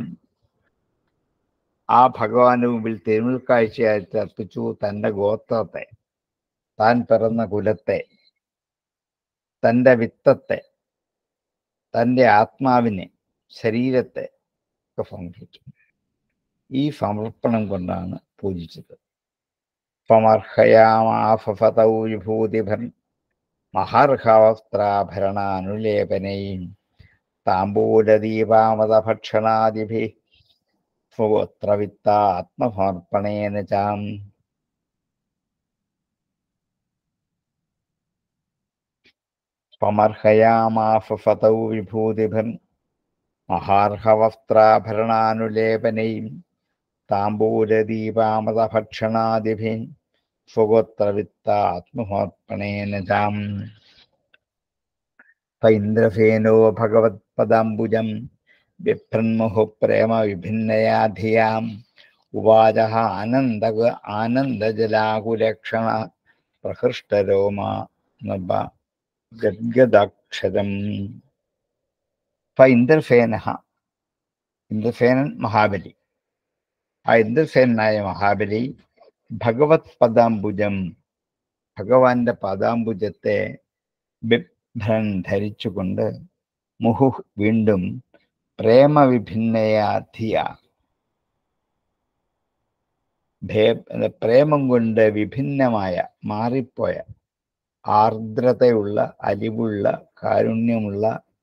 S1: ആ ഭഗവാന്റെ മുമ്പിൽ തിരുമുൽ കാഴ്ചയായി അർപ്പിച്ചു തൻ്റെ ഗോത്രത്തെ താൻ പിറന്ന കുലത്തെ തൻ്റെ വിത്തത്തെ തൻ്റെ ആത്മാവിനെ ശരീരത്തെ ഒക്കെ സമർപ്പിച്ചു ഈ സമർപ്പണം കൊണ്ടാണ് പൂജിച്ചത് സമർഹയാമാഫതൗ വിഭൂതിഭൻ മഹർഹവസ്ത്രാഭരണാനുലേപനയും താമ്പൂലദീപാമതഭക്ഷണാദിഭി സ്വഗോത്രവിത്ത ആത്മസമർപ്പണേന ചാം സമർഹയാമാഫതൗ വിഭൂതിഭൻ മഹാർഹവസ്ത്രാഭരണാനുലേപനയും താമ്പൂലദീപാമതഭക്ഷണാദിഭിൻ സ്വഗോത്രവിത്ത ആത്മസമർപ്പണേന ചാം ഇന്ദ്രസേനോ ഭഗവത്പദാംബുജം ബിഭ്രന്മുഹു പ്രേമ വിഭിന്നയാ ധിയാം ഉവാച ആനന്ദ ആനന്ദജലാകുലക്ഷണ പ്രഹൃഷ്ടരോമ നഭ ഗദ്ഗദാക്ഷരം ഇന്ദ്രസേന ഇന്ദ്രസേനൻ മഹാബലി ആ ഇന്ദ്രസേനായ മഹാബലി ഭഗവത് പദാംബുജം ഭഗവാന്റെ പദാംബുജത്തെ ബിഭ്രൻ ധരിച്ചുകൊണ്ട് മുഹു വീണ്ടും പ്രേമവിഭിന്നയാധിയ പ്രേമം കൊണ്ട് വിഭിന്നമായ മാറിപ്പോയ ആർദ്രതയുള്ള അലിവുള്ള കാരുണ്യമുള്ള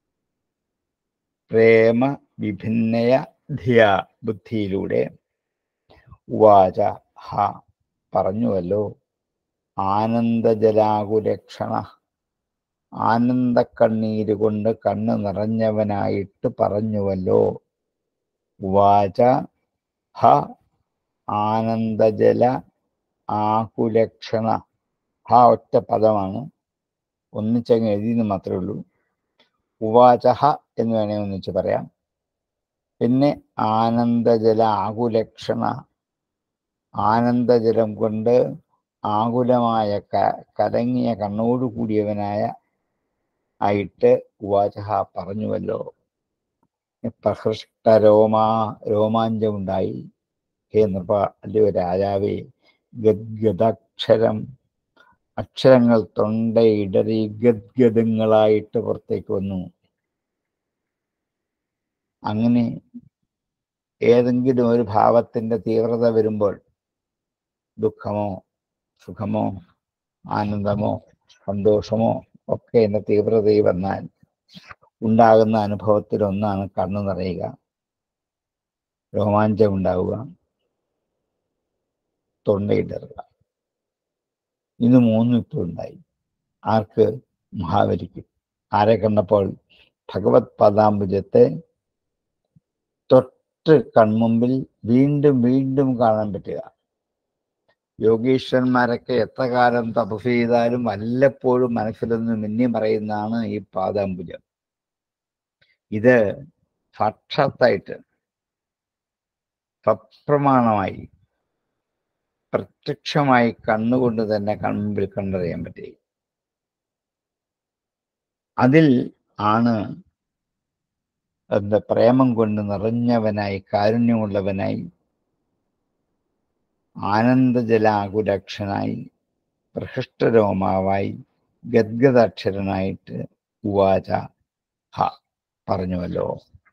S1: പ്രേമ വിഭിന്നയ ധിയ ബുദ്ധിയിലൂടെ ഉവാച ഹ പറഞ്ഞുവല്ലോ ആനന്ദജലാകുലക്ഷണ ആനന്ദക്കണ്ണീര് കൊണ്ട് കണ്ണ് നിറഞ്ഞവനായിട്ട് പറഞ്ഞുവല്ലോ ഉവാച ഹ ആനന്ദജല ആകുലക്ഷണ ആ ഒറ്റ പദമാണ് ഒന്നിച്ചങ്ങ് എഴുതിയെന്ന് മാത്രമേ ഉള്ളൂ ഉവാചഹ എന്ന് വേണേൽ ഒന്നിച്ച് പറയാം പിന്നെ ആനന്ദജല ആകുലക്ഷണ ആനന്ദജലം കൊണ്ട് ആകുലമായ ക കലങ്ങിയ കണ്ണോട് കൂടിയവനായ ആയിട്ട് ഉവാചഹ പറഞ്ഞുവല്ലോ പ്രഹൃഷ്ട രോമാ രോമാഞ്ചമുണ്ടായി ഹേ നൃപ അല്ലയോ രാജാവേ ഗദ്ഗദാക്ഷരം അക്ഷരങ്ങൾ തൊണ്ടയിടറി ഗദ്ഗദങ്ങളായിട്ട് പുറത്തേക്ക് വന്നു അങ്ങനെ ഏതെങ്കിലും ഒരു ഭാവത്തിന്റെ തീവ്രത വരുമ്പോൾ ദുഃഖമോ സുഖമോ ആനന്ദമോ സന്തോഷമോ ഒക്കെ എന്ന തീവ്രതയിൽ വന്നാൽ ഉണ്ടാകുന്ന അനുഭവത്തിൽ ഒന്നാണ് കണ്ണു നിറയുക രോമാഞ്ചം ഉണ്ടാവുക തൊണ്ടയിടറുക ഇത് മൂന്നും ഇപ്പോൾ ഉണ്ടായി ആർക്ക് മഹാബലിക്ക് ആരെ കണ്ടപ്പോൾ ഭഗവത് പദാംബുജത്തെ തൊട്ട് കൺമുമ്പിൽ വീണ്ടും വീണ്ടും കാണാൻ പറ്റുക യോഗീശ്വരന്മാരൊക്കെ എത്ര കാലം തപസ് ചെയ്താലും വല്ലപ്പോഴും മനസ്സിലൊന്ന് മിന്നി പറയുന്നതാണ് ഈ പാദാംബുജം ഇത് സാക്ഷാത്തായിട്ട് സപ്രമാണമായി പ്രത്യക്ഷമായി കണ്ണുകൊണ്ട് തന്നെ കൺമുമ്പിൽ കണ്ടറിയാൻ പറ്റി അതിൽ ആണ് എന്താ പ്രേമം കൊണ്ട് നിറഞ്ഞവനായി കാരുണ്യമുള്ളവനായി ആനന്ദജലാകുലക്ഷനായി പ്രഹൃഷ്ടരോമാവായി ഗദ്ഗദാക്ഷരനായിട്ട് ഉവാച ഹ പറഞ്ഞുവല്ലോ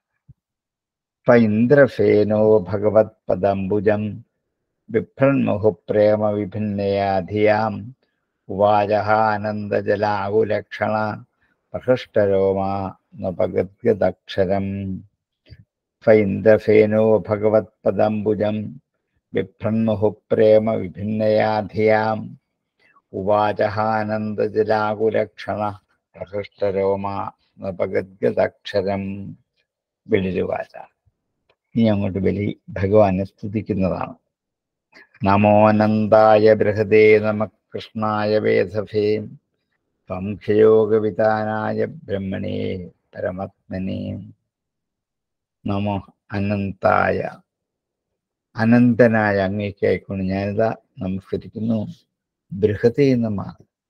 S1: ഇന്ദ്രഫേനോ ഭഗവത് പദംബുജം ബിഭ്രന്മുഹുപ്രേമ വിഭിന്നയാധിയാം ഉവാചഹാനന്ദജലാകുലക്ഷണ പ്രഹൃഷ്ടരോമാ നപഗദ്ഗദക്ഷരം ഫൈന്ദ്രഫേനോ ഭഗവത് പദംബുജം ബിഭ്രന്മുഹുപ്രേമ വിഭിന്നയാധിയാം ഉവാചഹാനന്ദജലാകുലക്ഷണ പ്രഹൃഷ്ടരോമാ നപഗദ്ഗദക്ഷരം ബലിരുവാച ഇനി അങ്ങോട്ട് ബലി ഭഗവാനെ സ്തുതിക്കുന്നതാണ് നമോനന്ദായ ബൃഹദേ നമ കൃഷ്ണായ വേദഫേ സംഖ്യയോഗവിധാനായ ബ്രഹ്മണേ പരമാത്മനെ നമോ അനന്തായ അനന്തനായ അങ്ങേക്കായിക്കൊണ്ട് ഞാനിതാ നമസ്കരിക്കുന്നു ബൃഹതേ നമ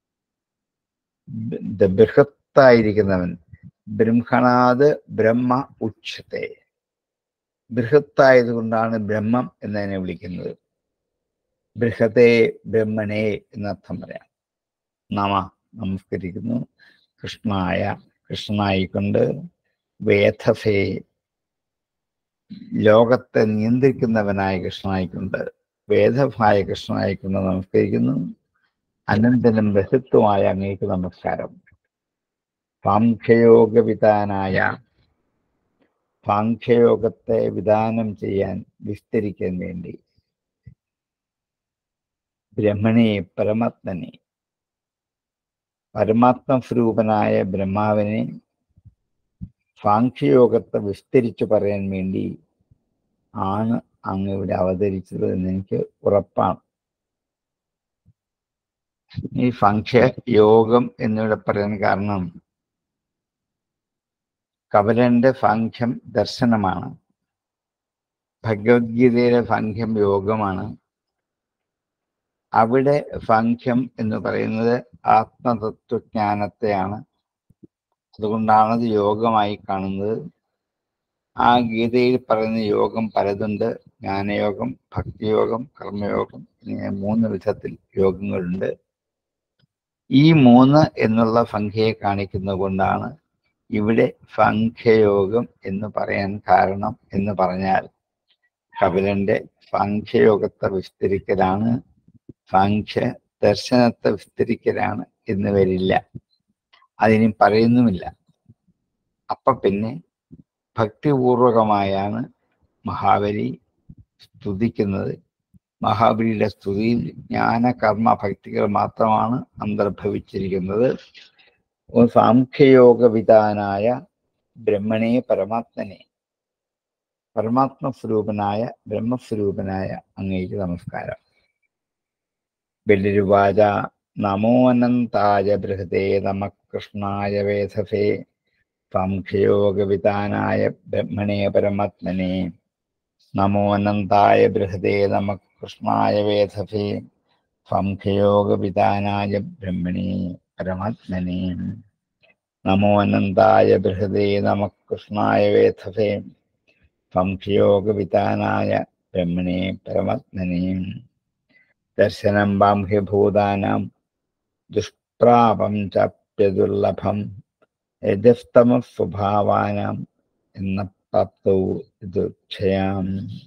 S1: ബൃഹത്തായിരിക്കുന്നവൻ ബ്രഹ്മണാത് ബ്രഹ്മ ഉച്ചത്തെ ബൃഹത്തായത് കൊണ്ടാണ് ബ്രഹ്മം എന്നതിനെ വിളിക്കുന്നത് ബൃഹത്തെ ബ്രഹ്മണേ എന്നർത്ഥം പറയാം നമ നമസ്കരിക്കുന്നു കൃഷ്ണായ കൃഷ്ണനായിക്കൊണ്ട് വേദഫേ ലോകത്തെ നിയന്ത്രിക്കുന്നവനായ കൃഷ്ണനായിക്കൊണ്ട് വേദഭായ കൃഷ്ണനായിക്കൊണ്ട് നമസ്കരിക്കുന്നു അനന്തനും ബൃഹത്വമായ അങ്ങേക്ക് നമസ്കാരം സാംഖ്യയോഗവിധാനായ സാംഖ്യയോഗത്തെ വിധാനം ചെയ്യാൻ വിസ്തരിക്കാൻ വേണ്ടി ബ്രഹ്മണെ പരമാത്മനെ പരമാത്മസ്വരൂപനായ ബ്രഹ്മാവിനെ സാംഖ്യയോഗത്തെ വിസ്തരിച്ചു പറയാൻ വേണ്ടി ആണ് അങ്ങ് ഇവിടെ അവതരിച്ചത് എന്ന് എനിക്ക് ഉറപ്പാണ് ഈ സാംഖ്യ യോഗം എന്നിവിടെ പറയാൻ കാരണം കപിലന്റെ സാഖ്യം ദർശനമാണ് ഭഗവത്ഗീതയിലെ സാഖ്യം യോഗമാണ് അവിടെ സാഖ്യം എന്ന് പറയുന്നത് ആത്മതത്വജ്ഞാനത്തെയാണ് അതുകൊണ്ടാണ് അത് യോഗമായി കാണുന്നത് ആ ഗീതയിൽ പറയുന്ന യോഗം പലതുണ്ട് ജ്ഞാനയോഗം ഭക്തിയോഗം കർമ്മയോഗം ഇങ്ങനെ മൂന്ന് വിധത്തിൽ യോഗങ്ങളുണ്ട് ഈ മൂന്ന് എന്നുള്ള സംഖ്യയെ കാണിക്കുന്നത് കൊണ്ടാണ് ഇവിടെ സാഖ്യയോഗം എന്ന് പറയാൻ കാരണം എന്ന് പറഞ്ഞാൽ കപിലന്റെ സാഖ്യയോഗത്തെ വിസ്തരിക്കലാണ് സാഖ്യ ദർശനത്തെ വിസ്തരിക്കലാണ് എന്ന് വരില്ല അതിനി പറയുന്നുമില്ല അപ്പൊ പിന്നെ ഭക്തിപൂർവകമായാണ് മഹാബലി സ്തുതിക്കുന്നത് മഹാബലിയുടെ സ്തുതിയിൽ ജ്ഞാന കർമ്മ ഭക്തികൾ മാത്രമാണ് അന്തർഭവിച്ചിരിക്കുന്നത് സാംഖ്യയോഗവിധാനായ ബ്രഹ്മണേ പരമാത്മനെ പരമാത്മസ്വരൂപനായ ബ്രഹ്മസ്വരൂപനായ അങ്ങേക്ക് നമസ്കാരം ബലിരുവാച നമോനന്തായ ബൃഹതേ നമ കൃഷ്ണായ വേധസേ സാംഖ്യയോഗവിധാനായ ബ്രഹ്മണേ പരമാത്മനെ നമോനന്തായ ബൃഹതേ നമ കൃഷ്ണായ വേധസേ സാംഖ്യയോഗവിധാനായ ബ്രഹ്മണേ പരമാത്മനെ നമോനന്തായ ബൃഹതേ നമ കൃഷ്ണായ വേധസേ സംഖ്യയോഗവിധാനായ ബ്രഹ്മണേ പരമാത്മനെ ദർശനം ബാഹ്യഭൂതാനാം ദുഷ്പ്രാപം ചപ്യദുർലഭം രജസ്തമ സ്വഭാവാനാം എന്ന പ്രാപ്തവും ഇതുക്ഷയാം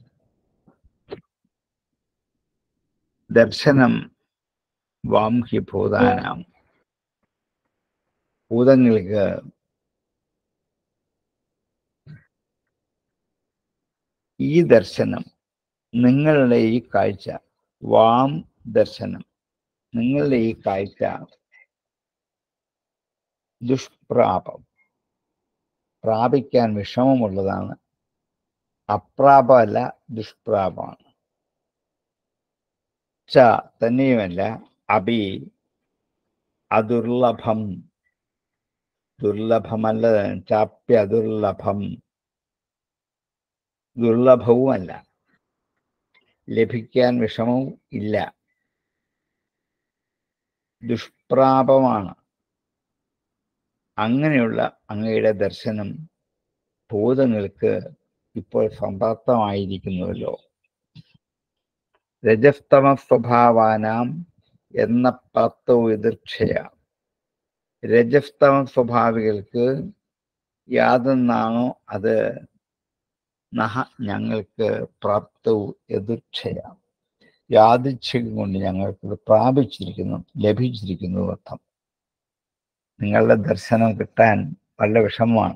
S1: ദർശനം വാംഹ്യഭൂതാനാം ഭൂതങ്ങൾക്ക് ഈ ദർശനം നിങ്ങളുടെ ഈ കാഴ്ച വാം ദർശനം നിങ്ങളുടെ ഈ കാഴ്ച ദുഷ്പ്രാപം പ്രാപിക്കാൻ വിഷമമുള്ളതാണ് അപ്രാപമല്ല ദുഷ്പ്രാപമാണ് ച തന്നെയുമല്ല അഭി അദുർലഭം ദുർലഭമല്ല ചാപ്യ ദുർലഭം ദുർലഭവുമല്ല ലഭിക്കാൻ വിഷമവും ഇല്ല ദുഷ്പ്രാപമാണ് അങ്ങനെയുള്ള അങ്ങയുടെ ദർശനം ഭൂതങ്ങൾക്ക് ഇപ്പോൾ സംപ്രാപ്തമായിരിക്കുന്നുവല്ലോ രജസ്തമ സ്വഭാവാനാം എന്ന പ്രാപ്തവും എതിർക്ഷയ രജസ്തമ സ്വഭാവികൾക്ക് യാതൊന്നാണോ അത് നഹ ഞങ്ങൾക്ക് പ്രാപ്തവും എതിർക്ഷയ യാദൃച്ഛികം കൊണ്ട് ഞങ്ങൾക്ക് പ്രാപിച്ചിരിക്കുന്നു ലഭിച്ചിരിക്കുന്നു അർത്ഥം നിങ്ങളുടെ ദർശനം കിട്ടാൻ വളരെ വിഷമമാണ്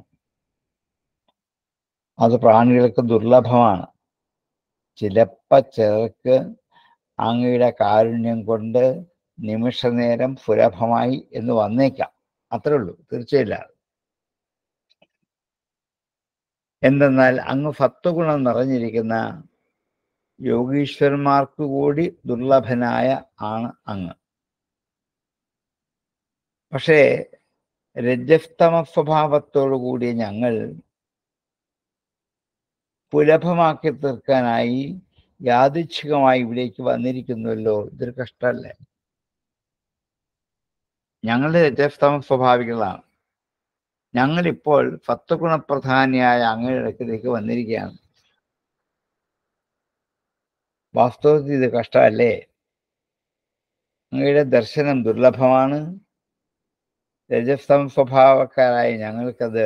S1: അത് പ്രാണികൾക്ക് ദുർലഭമാണ് ചിലപ്പോൾ ചിലർക്ക് അങ്ങയുടെ കാരുണ്യം കൊണ്ട് നിമിഷനേരം സുലഭമായി എന്ന് വന്നേക്കാം അത്രേ ഉള്ളൂ തീർച്ചയില്ല എന്തെന്നാൽ അങ്ങ് സത്വഗുണം നിറഞ്ഞിരിക്കുന്ന യോഗീശ്വരന്മാർക്ക് കൂടി ദുർലഭനായ ആണ് അങ്ങ് പക്ഷേ രജസ്തമ സ്വഭാവത്തോടു കൂടിയ ഞങ്ങൾ സുലഭമാക്കി തീർക്കാനായി യാദൃച്ഛികമായി ഇവിടേക്ക് വന്നിരിക്കുന്നുവല്ലോ ഇതൊരു കഷ്ടമല്ലേ ഞങ്ങളുടെ രജസ്തമ സ്വഭാവികളാണ് ഞങ്ങളിപ്പോൾ സത്വഗുണപ്രധാനിയായ അങ്ങയുടെ അടുക്കിലേക്ക് വന്നിരിക്കുകയാണ് വാസ്തവത്തിൽ ഇത് കഷ്ടമല്ലേ അങ്ങയുടെ ദർശനം ദുർലഭമാണ് രജസ്തം സ്വഭാവക്കാരായ ഞങ്ങൾക്കത്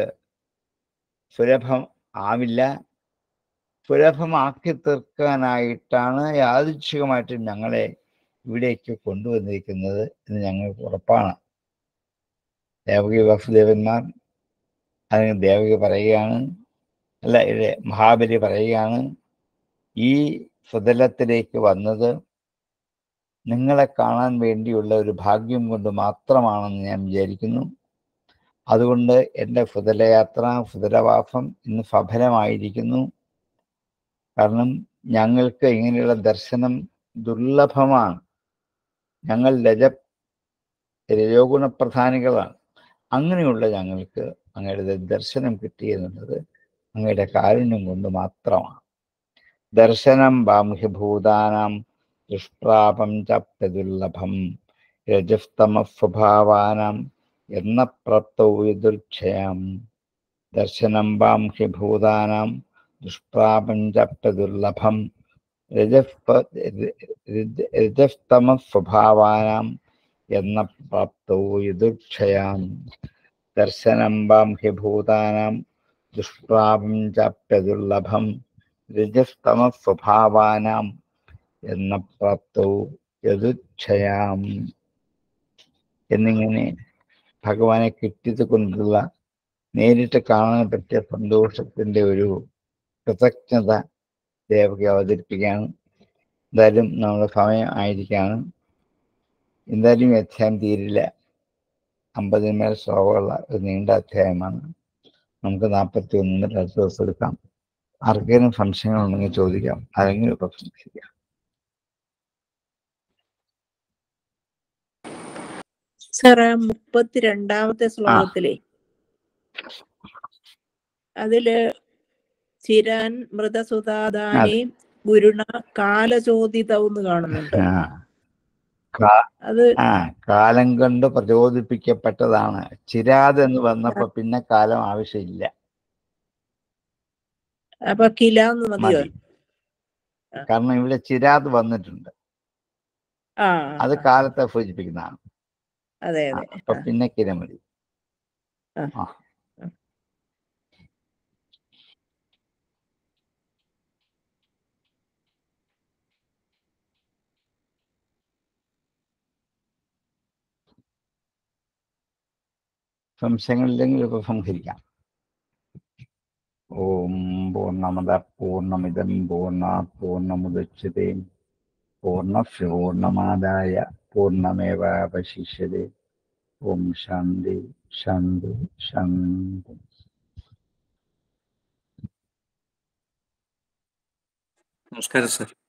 S1: സുലഭം ആവില്ല സുലഭമാക്കി തീർക്കാനായിട്ടാണ് യാദൃച്ഛികമായിട്ട് ഞങ്ങളെ ഇവിടേക്ക് കൊണ്ടുവന്നിരിക്കുന്നത് എന്ന് ഞങ്ങൾക്ക് ഉറപ്പാണ് ദേവകി വസുദേവന്മാർ അതിന് ദേവകി പറയുകയാണ് അല്ല ഇവിടെ മഹാബലി പറയുകയാണ് ഈ സുതലത്തിലേക്ക് വന്നത് നിങ്ങളെ കാണാൻ വേണ്ടിയുള്ള ഒരു ഭാഗ്യം കൊണ്ട് മാത്രമാണെന്ന് ഞാൻ വിചാരിക്കുന്നു അതുകൊണ്ട് എൻ്റെ ഫുതലയാത്ര ഫുതലവാസം ഇന്ന് സഫലമായിരിക്കുന്നു കാരണം ഞങ്ങൾക്ക് ഇങ്ങനെയുള്ള ദർശനം ദുർലഭമാണ് ഞങ്ങൾ രജ രജോഗുണപ്രധാനികളാണ് അങ്ങനെയുള്ള ഞങ്ങൾക്ക് അങ്ങയുടെ ദർശനം കിട്ടിയെന്നുള്ളത് അങ്ങയുടെ കാരുണ്യം കൊണ്ട് മാത്രമാണ് ദർശനം ബാഹ്യഭൂതാനാം ദുഷ്പ്രാപം ച പ്രദുർലഭം രജസ്തമ സ്വഭാവാനാം എന്ന പ്രപ്തൗദുർക്ഷയം ദർശനം ബാഹ്യഭൂതാനാം ദുഷ്പ്രാപം ച പ്രദുർലഭം രജസ്പ രജസ്തമ സ്വഭാവാനാം എന്ന പ്രാപ്തൗദുർക്ഷയാം ദർശനം ബാഹ്യഭൂതാനാം ദുഷ്പ്രാപം ച പ്രദുർലഭം രജസ്തമ സ്വഭാവാനാം എന്ന പ്രാപ്തവും യതുച്ഛയാം എന്നിങ്ങനെ ഭഗവാനെ കിട്ടിയത് കൊണ്ടുള്ള നേരിട്ട് കാണാൻ പറ്റിയ സന്തോഷത്തിൻ്റെ ഒരു കൃതജ്ഞത ദേവകി അവതരിപ്പിക്കുകയാണ് എന്തായാലും നമ്മുടെ സമയം ആയിരിക്കുകയാണ് എന്തായാലും ഈ അധ്യായം തീരില്ല അമ്പതിന് മേൽ ശ്ലോകമുള്ള ഒരു നീണ്ട അധ്യായമാണ് നമുക്ക് നാൽപ്പത്തി ഒന്നിന് അടുത്ത ദിവസം എടുക്കാം ആർക്കെങ്കിലും സംശയങ്ങളുണ്ടെങ്കിൽ ചോദിക്കാം ആരെങ്കിലും ഇപ്പൊ സംശയിക്കാം
S3: സാറേ മുപ്പത്തിരണ്ടാമത്തെ ശ്ലോകത്തിലെ അതില് ചിരാൻ മൃതസുതാദാനെ ഗുരുണ കാലചോദിതം എന്ന് കാണുന്നുണ്ട്
S1: ആ കാ-
S3: അത്
S1: ആ കാലം കൊണ്ട് പ്രചോദിപ്പിക്കപ്പെട്ടതാണ് ചിരാത് എന്ന് വന്നപ്പോ പിന്നെ കാലം ആവശ്യമില്ല
S3: അപ്പൊ കില എന്ന് മതിയോ
S1: മതി കാരണം ഇവിടെ ചിരാത് വന്നിട്ടുണ്ട്
S3: ആ
S1: അത്
S3: ആ,
S1: കാലത്തെ സൂചിപ്പിക്കുന്നതാണ്
S3: അതെ
S1: ആ,
S3: അതെ
S1: അപ്പൊ
S3: ആ,
S1: പിന്നെ കിര മതി
S3: ആ.
S1: ആ സംശയങ്ങളില്ലെങ്കിൽ ഇപ്പൊ സംഹരിക്കാം ഓം പൂർണ്ണമത പൂർണ്ണമിതം പൂർണ്ണ പൂർണ്ണമുദച്യത്തെ പൂർണ്ണസ്യ പൂർണ്ണമാദായ പൂർണ്ണമേവാവശിഷ്യത്തെ ഓം ശാന്തി ശാന്തി ശാന്തി
S4: നമസ്കാരം സർ